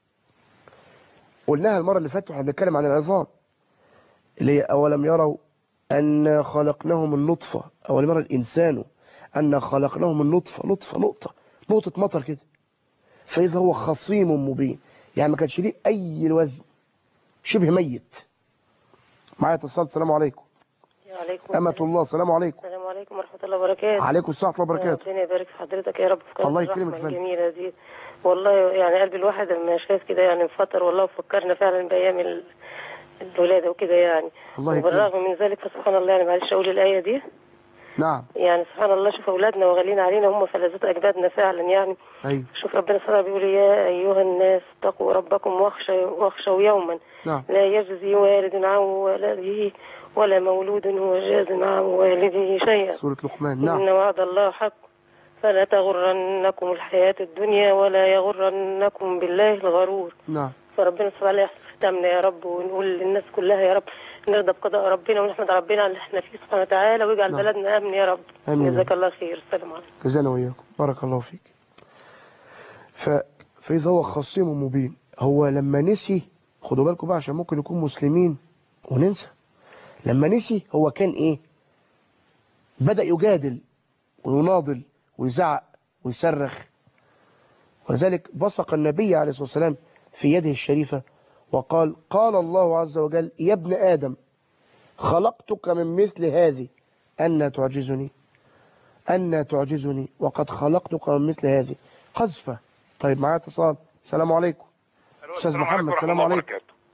Speaker 1: قلناها المره اللي فاتت واحنا بنتكلم عن العظام اللي هي اولم يروا ان خلقناهم النطفه اولم يرى الانسان ان خلقناهم النطفه نطفه نقطه نقطه مطر كده فاذا هو خصيم مبين يعني ما كانش ليه اي وزن شبه ميت معايا اتصال السلام عليكم
Speaker 9: وعليكم
Speaker 1: أمة
Speaker 9: السلام.
Speaker 1: الله السلام عليكم
Speaker 9: السلام عليكم ورحمة الله وبركاته
Speaker 1: عليكم السلام ورحمة الله وبركاته
Speaker 9: ربنا يبارك في حضرتك يا رب في قناة
Speaker 1: الله يكرمك
Speaker 9: الرحمة
Speaker 1: يا فندم.
Speaker 9: الجميلة دي والله يعني قلب الواحد لما شاف كده يعني انفطر والله وفكرنا فعلا بأيام ال- الولادة وكده يعني
Speaker 1: الله يكرمك
Speaker 9: وبالرغم من ذلك فسبحان الله يعني معلش أقول الآية دي
Speaker 1: نعم
Speaker 9: يعني سبحان الله شوف اولادنا وغالين علينا هم فلذات اجدادنا فعلا يعني
Speaker 1: أيوة
Speaker 9: شوف ربنا سبحانه بيقول يا ايها الناس اتقوا ربكم واخشوا واخشوا يوما
Speaker 1: نعم
Speaker 9: لا يجزي والد عن ولده ولا مولود هو جاز عن والده شيئا
Speaker 1: سورة لقمان
Speaker 9: إن
Speaker 1: نعم
Speaker 9: وعد الله حق فلا تغرنكم الحياة الدنيا ولا يغرنكم بالله الغرور
Speaker 1: نعم
Speaker 9: فربنا سبحانه وتعالى يحفظ ختامنا يا رب ونقول للناس كلها يا رب نرضى بقضاء ربنا ونحمد ربنا على اللي احنا فيه سبحانه وتعالى ويجعل
Speaker 1: نعم.
Speaker 9: بلدنا امن يا رب
Speaker 1: آمين.
Speaker 9: جزاك الله خير السلام عليكم
Speaker 1: جزانا وإياكم بارك الله فيك ف... فإذا هو خصيم مبين هو لما نسي خدوا بالكم بقى عشان ممكن يكون مسلمين وننسى لما نسي هو كان إيه بدأ يجادل ويناضل ويزعق ويصرخ ولذلك بصق النبي عليه الصلاة والسلام في يده الشريفة وقال قال الله عز وجل يا ابن آدم خلقتك من مثل هذه أن تعجزني أن تعجزني وقد خلقتك من مثل هذه قذفة طيب معايا اتصال السلام عليكم أستاذ محمد السلام عليكم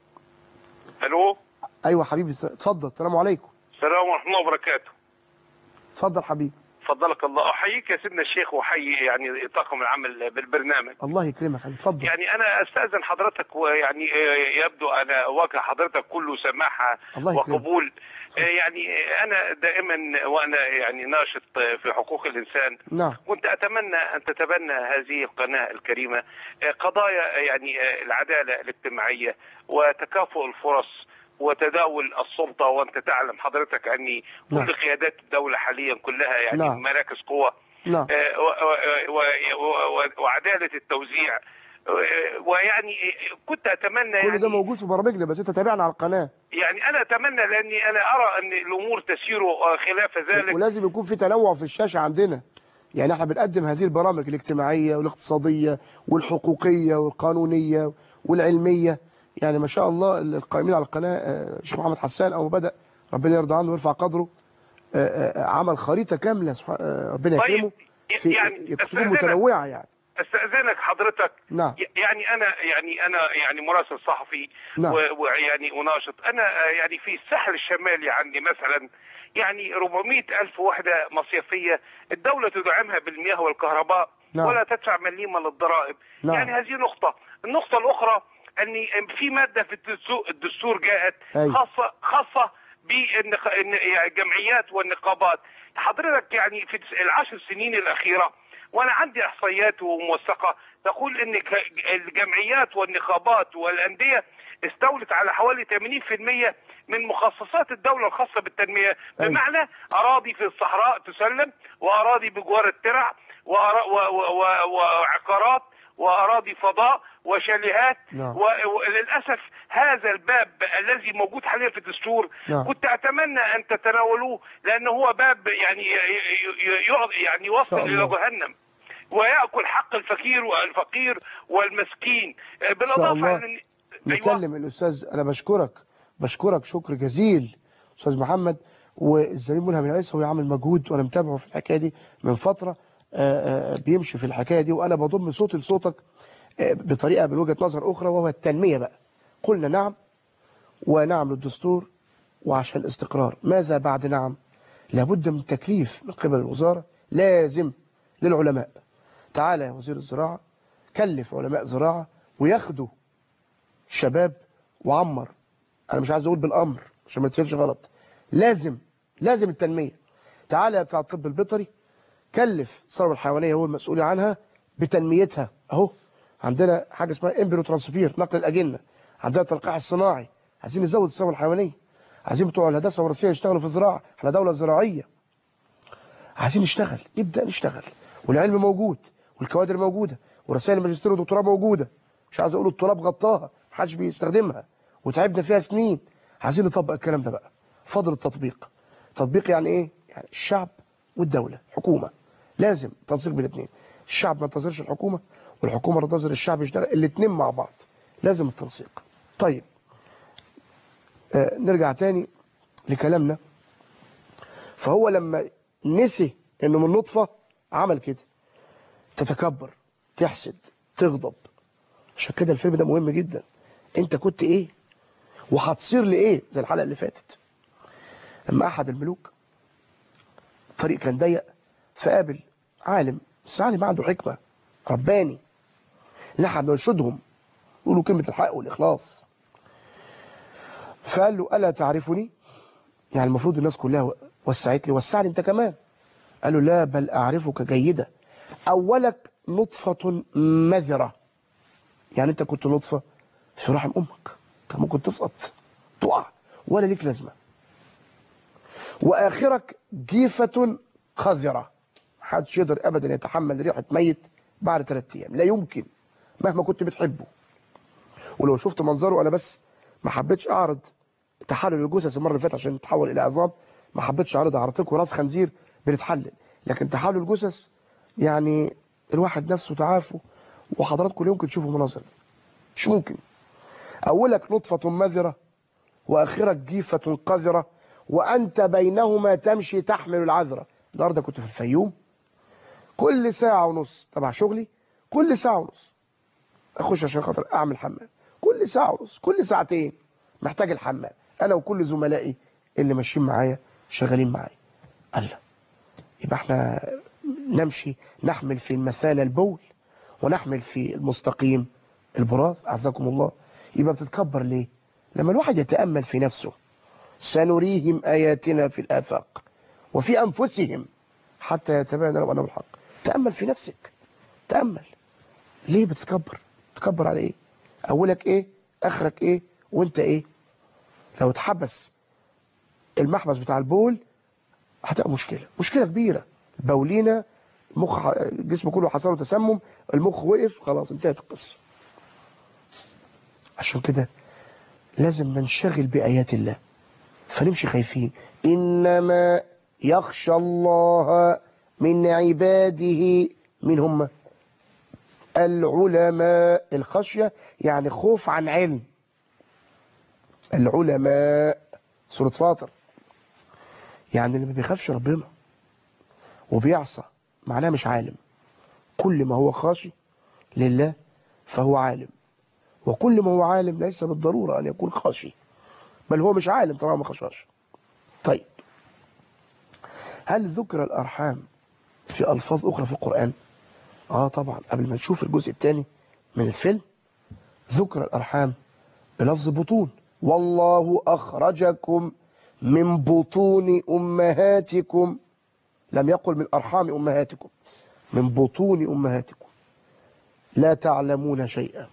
Speaker 10: الو
Speaker 1: أيوة حبيبي اتفضل السلام عليكم
Speaker 10: السلام ورحمه الله وبركاته
Speaker 1: اتفضل حبيبي
Speaker 10: فضلك الله احييك يا سيدنا الشيخ واحيي يعني طاقم العمل بالبرنامج
Speaker 1: الله يكرمك حبيبي اتفضل
Speaker 10: يعني انا استاذن حضرتك ويعني آه، يبدو انا وجه حضرتك كله سماحه
Speaker 1: الله يكرمك.
Speaker 10: وقبول آه، يعني آه، انا دائما وانا يعني ناشط آه، في حقوق الانسان
Speaker 1: نعم
Speaker 10: كنت اتمنى ان تتبنى هذه القناه الكريمه آه، قضايا يعني آه، العداله الاجتماعيه وتكافؤ الفرص وتداول السلطه وانت تعلم حضرتك اني
Speaker 1: نعم.
Speaker 10: كل قيادات الدوله حاليا كلها يعني
Speaker 1: نعم.
Speaker 10: مراكز قوه
Speaker 1: نعم
Speaker 10: آه، و- و- و- و- وعداله التوزيع آه، ويعني آه، كنت اتمنى
Speaker 1: كل ده
Speaker 10: يعني
Speaker 1: موجود في برامجنا بس انت تابعنا على القناة
Speaker 10: يعني انا اتمنى لاني انا ارى ان الامور تسير آه، خلاف ذلك
Speaker 1: ولازم يكون في تنوع في الشاشة عندنا يعني احنا بنقدم هذه البرامج الاجتماعية والاقتصادية والحقوقية والقانونية والعلمية يعني ما شاء الله القائمين على القناة آه، الشيخ محمد حسان أو بدأ ربنا يرضى عنه ويرفع قدره آه، آه، عمل خريطة كاملة سبحان- آه، ربنا
Speaker 10: طيب،
Speaker 1: يكرمه في
Speaker 10: يعني
Speaker 1: كتب
Speaker 10: أستأذنك.
Speaker 1: متنوعة يعني
Speaker 10: استاذنك حضرتك
Speaker 1: نعم
Speaker 10: ي- يعني انا يعني انا يعني مراسل صحفي
Speaker 1: نعم.
Speaker 10: و- ويعني وناشط انا آه، يعني في الساحل الشمالي عندي مثلا يعني 400 الف وحده مصيفيه الدوله تدعمها بالمياه والكهرباء
Speaker 1: نعم.
Speaker 10: ولا تدفع مليمه للضرائب
Speaker 1: نعم.
Speaker 10: يعني هذه نقطه النقطه الاخرى ان في ماده في الدستور- الدستور جاءت
Speaker 1: أيوة.
Speaker 10: خاصه خاصه بالجمعيات والنقابات حضرتك يعني في العشر سنين الاخيره وانا عندي احصائيات وموثقه تقول ان ك- الجمعيات والنقابات والانديه استولت على حوالي 80% من مخصصات الدوله الخاصه بالتنميه
Speaker 1: أيوة.
Speaker 10: بمعنى اراضي في الصحراء تسلم واراضي بجوار الترع وأرا- و- و- و- وعقارات واراضي فضاء وشاليهات
Speaker 1: نعم.
Speaker 10: و- وللاسف هذا الباب الذي موجود حاليا في الدستور
Speaker 1: نعم.
Speaker 10: كنت اتمنى ان تتناولوه لان هو باب يعني ي- ي- ي- يعض- يعني يوصل
Speaker 1: شاء
Speaker 10: الى
Speaker 1: الله.
Speaker 10: جهنم وياكل حق الفقير والفقير والمسكين
Speaker 1: إن
Speaker 10: بالاضافه
Speaker 1: شاء الله
Speaker 10: إن- أيوة.
Speaker 1: نكلم الأستاذ أنا بشكرك بشكرك شكر جزيل أستاذ محمد والزميل ملهم العيسى هو يعمل مجهود وأنا متابعه في الحكاية دي من فترة آه، آه، بيمشي في الحكاية دي وأنا بضم صوتي لصوتك آه، بطريقة من وجهة نظر أخرى وهو التنمية بقى قلنا نعم ونعم للدستور وعشان الاستقرار ماذا بعد نعم لابد من تكليف من قبل الوزارة لازم للعلماء تعالى يا وزير الزراعة كلف علماء زراعة وياخدوا شباب وعمر انا مش عايز اقول بالامر عشان ما تفهمش غلط لازم لازم التنميه تعالى يا بتاع الطب البيطري كلف الثروه الحيوانيه هو المسؤول عنها بتنميتها اهو عندنا حاجه اسمها امبريو ترانسفير نقل الاجنه عندنا التلقيح الصناعي عايزين نزود الثروه الحيوانيه عايزين بتوع الهندسه الوراثيه يشتغلوا في الزراعه احنا دوله زراعيه عايزين نشتغل نبدا نشتغل والعلم موجود والكوادر موجوده ورسائل الماجستير والدكتوراه موجوده مش عايز اقول الطلاب غطاها محدش بيستخدمها وتعبنا فيها سنين عايزين نطبق الكلام ده بقى فضل التطبيق تطبيق يعني ايه يعني الشعب والدوله حكومه لازم تنسيق بين الاثنين الشعب ما ينتظرش الحكومه والحكومه ما تنتظر الشعب يشتغل الاثنين مع بعض لازم التنسيق طيب آه نرجع تاني لكلامنا فهو لما نسي انه من نطفه عمل كده تتكبر تحسد تغضب عشان كده الفيلم ده مهم جدا انت كنت ايه وهتصير لايه زي الحلقه اللي فاتت لما احد الملوك الطريق كان ضيق فقابل عالم بس عالم عنده حكمة رباني نحن بنرشدهم يقولوا كلمة الحق والإخلاص فقال له ألا تعرفني يعني المفروض الناس كلها وسعت لي وسعني أنت كمان قال له لا بل أعرفك جيدة أولك نطفة مذرة يعني أنت كنت نطفة في رحم أمك كان ممكن تسقط تقع ولا ليك لازمة وآخرك جيفة قذرة محدش يقدر أبدا يتحمل ريحة ميت بعد ثلاثة أيام لا يمكن مهما كنت بتحبه ولو شفت منظره أنا بس ما حبيتش أعرض تحلل الجثث المرة اللي فاتت عشان تتحول إلى عظام ما حبيتش أعرضها عرضت لكم راس خنزير بنتحلل لكن تحلل الجثث يعني الواحد نفسه تعافوا وحضراتكم يمكن تشوفوا مناظر دي. مش ممكن أولك نطفة مذرة وآخرك جيفة قذرة وأنت بينهما تمشي تحمل العذرة النهارده كنت في الفيوم كل ساعة ونص تبع شغلي كل ساعة ونص أخش عشان خاطر أعمل حمام كل ساعة ونص كل ساعتين محتاج الحمام أنا وكل زملائي اللي ماشيين معايا شغالين معايا الله يبقى احنا نمشي نحمل في المثانة البول ونحمل في المستقيم البراز أعزكم الله يبقى بتتكبر ليه لما الواحد يتأمل في نفسه سنريهم آياتنا في الآفاق وفي أنفسهم حتى يتبين لهم أنه الحق تأمل في نفسك تأمل ليه بتتكبر تكبر على إيه أولك إيه آخرك إيه وإنت إيه لو اتحبس المحبس بتاع البول هتبقى مشكلة مشكلة كبيرة بولينا المخ الجسم كله حصل له تسمم المخ وقف خلاص انتهت القصة عشان كده لازم ننشغل بآيات الله فنمشي خايفين إنما يخشى الله من عباده من هم العلماء الخشية يعني خوف عن علم العلماء سورة فاطر يعني اللي ما بيخافش ربنا وبيعصى معناه مش عالم كل ما هو خاشي لله فهو عالم وكل ما هو عالم ليس بالضرورة أن يكون خاشي بل هو مش عالم طالما ما خشاش طيب هل ذكر الأرحام في ألفاظ أخرى في القرآن آه طبعا قبل ما نشوف الجزء الثاني من الفيلم ذكر الأرحام بلفظ بطون والله أخرجكم من بطون أمهاتكم لم يقل من أرحام أمهاتكم من بطون أمهاتكم لا تعلمون شيئا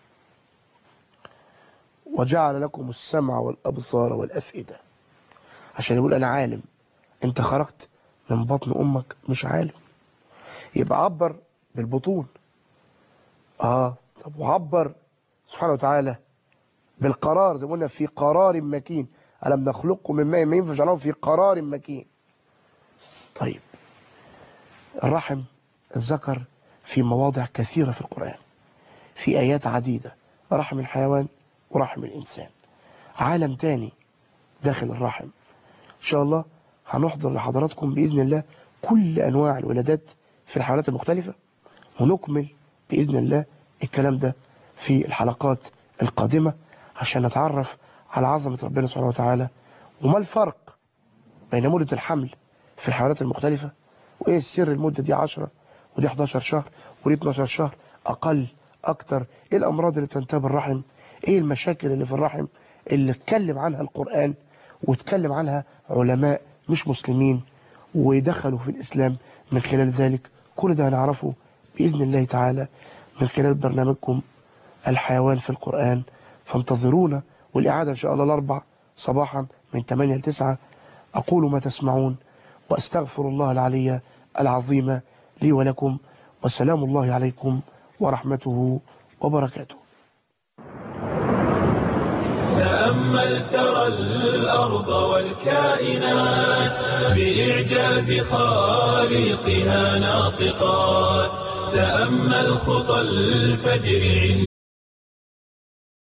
Speaker 1: وجعل لكم السمع والأبصار والأفئدة عشان يقول أنا عالم أنت خرجت من بطن أمك مش عالم يبقى عبر بالبطون آه طب وعبر سبحانه وتعالى بالقرار زي ما قلنا في قرار مكين ألم نخلقكم من ماء مهين فجعلناه في قرار مكين طيب الرحم الذكر في مواضع كثيرة في القرآن في آيات عديدة رحم الحيوان ورحم الإنسان عالم تاني داخل الرحم إن شاء الله هنحضر لحضراتكم بإذن الله كل أنواع الولادات في الحيوانات المختلفة ونكمل بإذن الله الكلام ده في الحلقات القادمة عشان نتعرف على عظمة ربنا سبحانه وتعالى وما الفرق بين مدة الحمل في الحيوانات المختلفة وإيه السر المدة دي 10 ودي 11 شهر ودي 12 شهر أقل أكتر إيه الأمراض اللي بتنتاب الرحم إيه المشاكل اللي في الرحم اللي اتكلم عنها القرآن واتكلم عنها علماء مش مسلمين ودخلوا في الإسلام من خلال ذلك كل ده هنعرفه بإذن الله تعالى من خلال برنامجكم الحيوان في القرآن فانتظرونا والإعادة إن شاء الله الأربع صباحا من 8 ل 9 أقول ما تسمعون وأستغفر الله العلي العظيم لي ولكم وسلام الله عليكم ورحمته وبركاته
Speaker 11: تأمل ترى الأرض والكائنات بإعجاز خالقها ناطقات تأمل خطى الفجر عند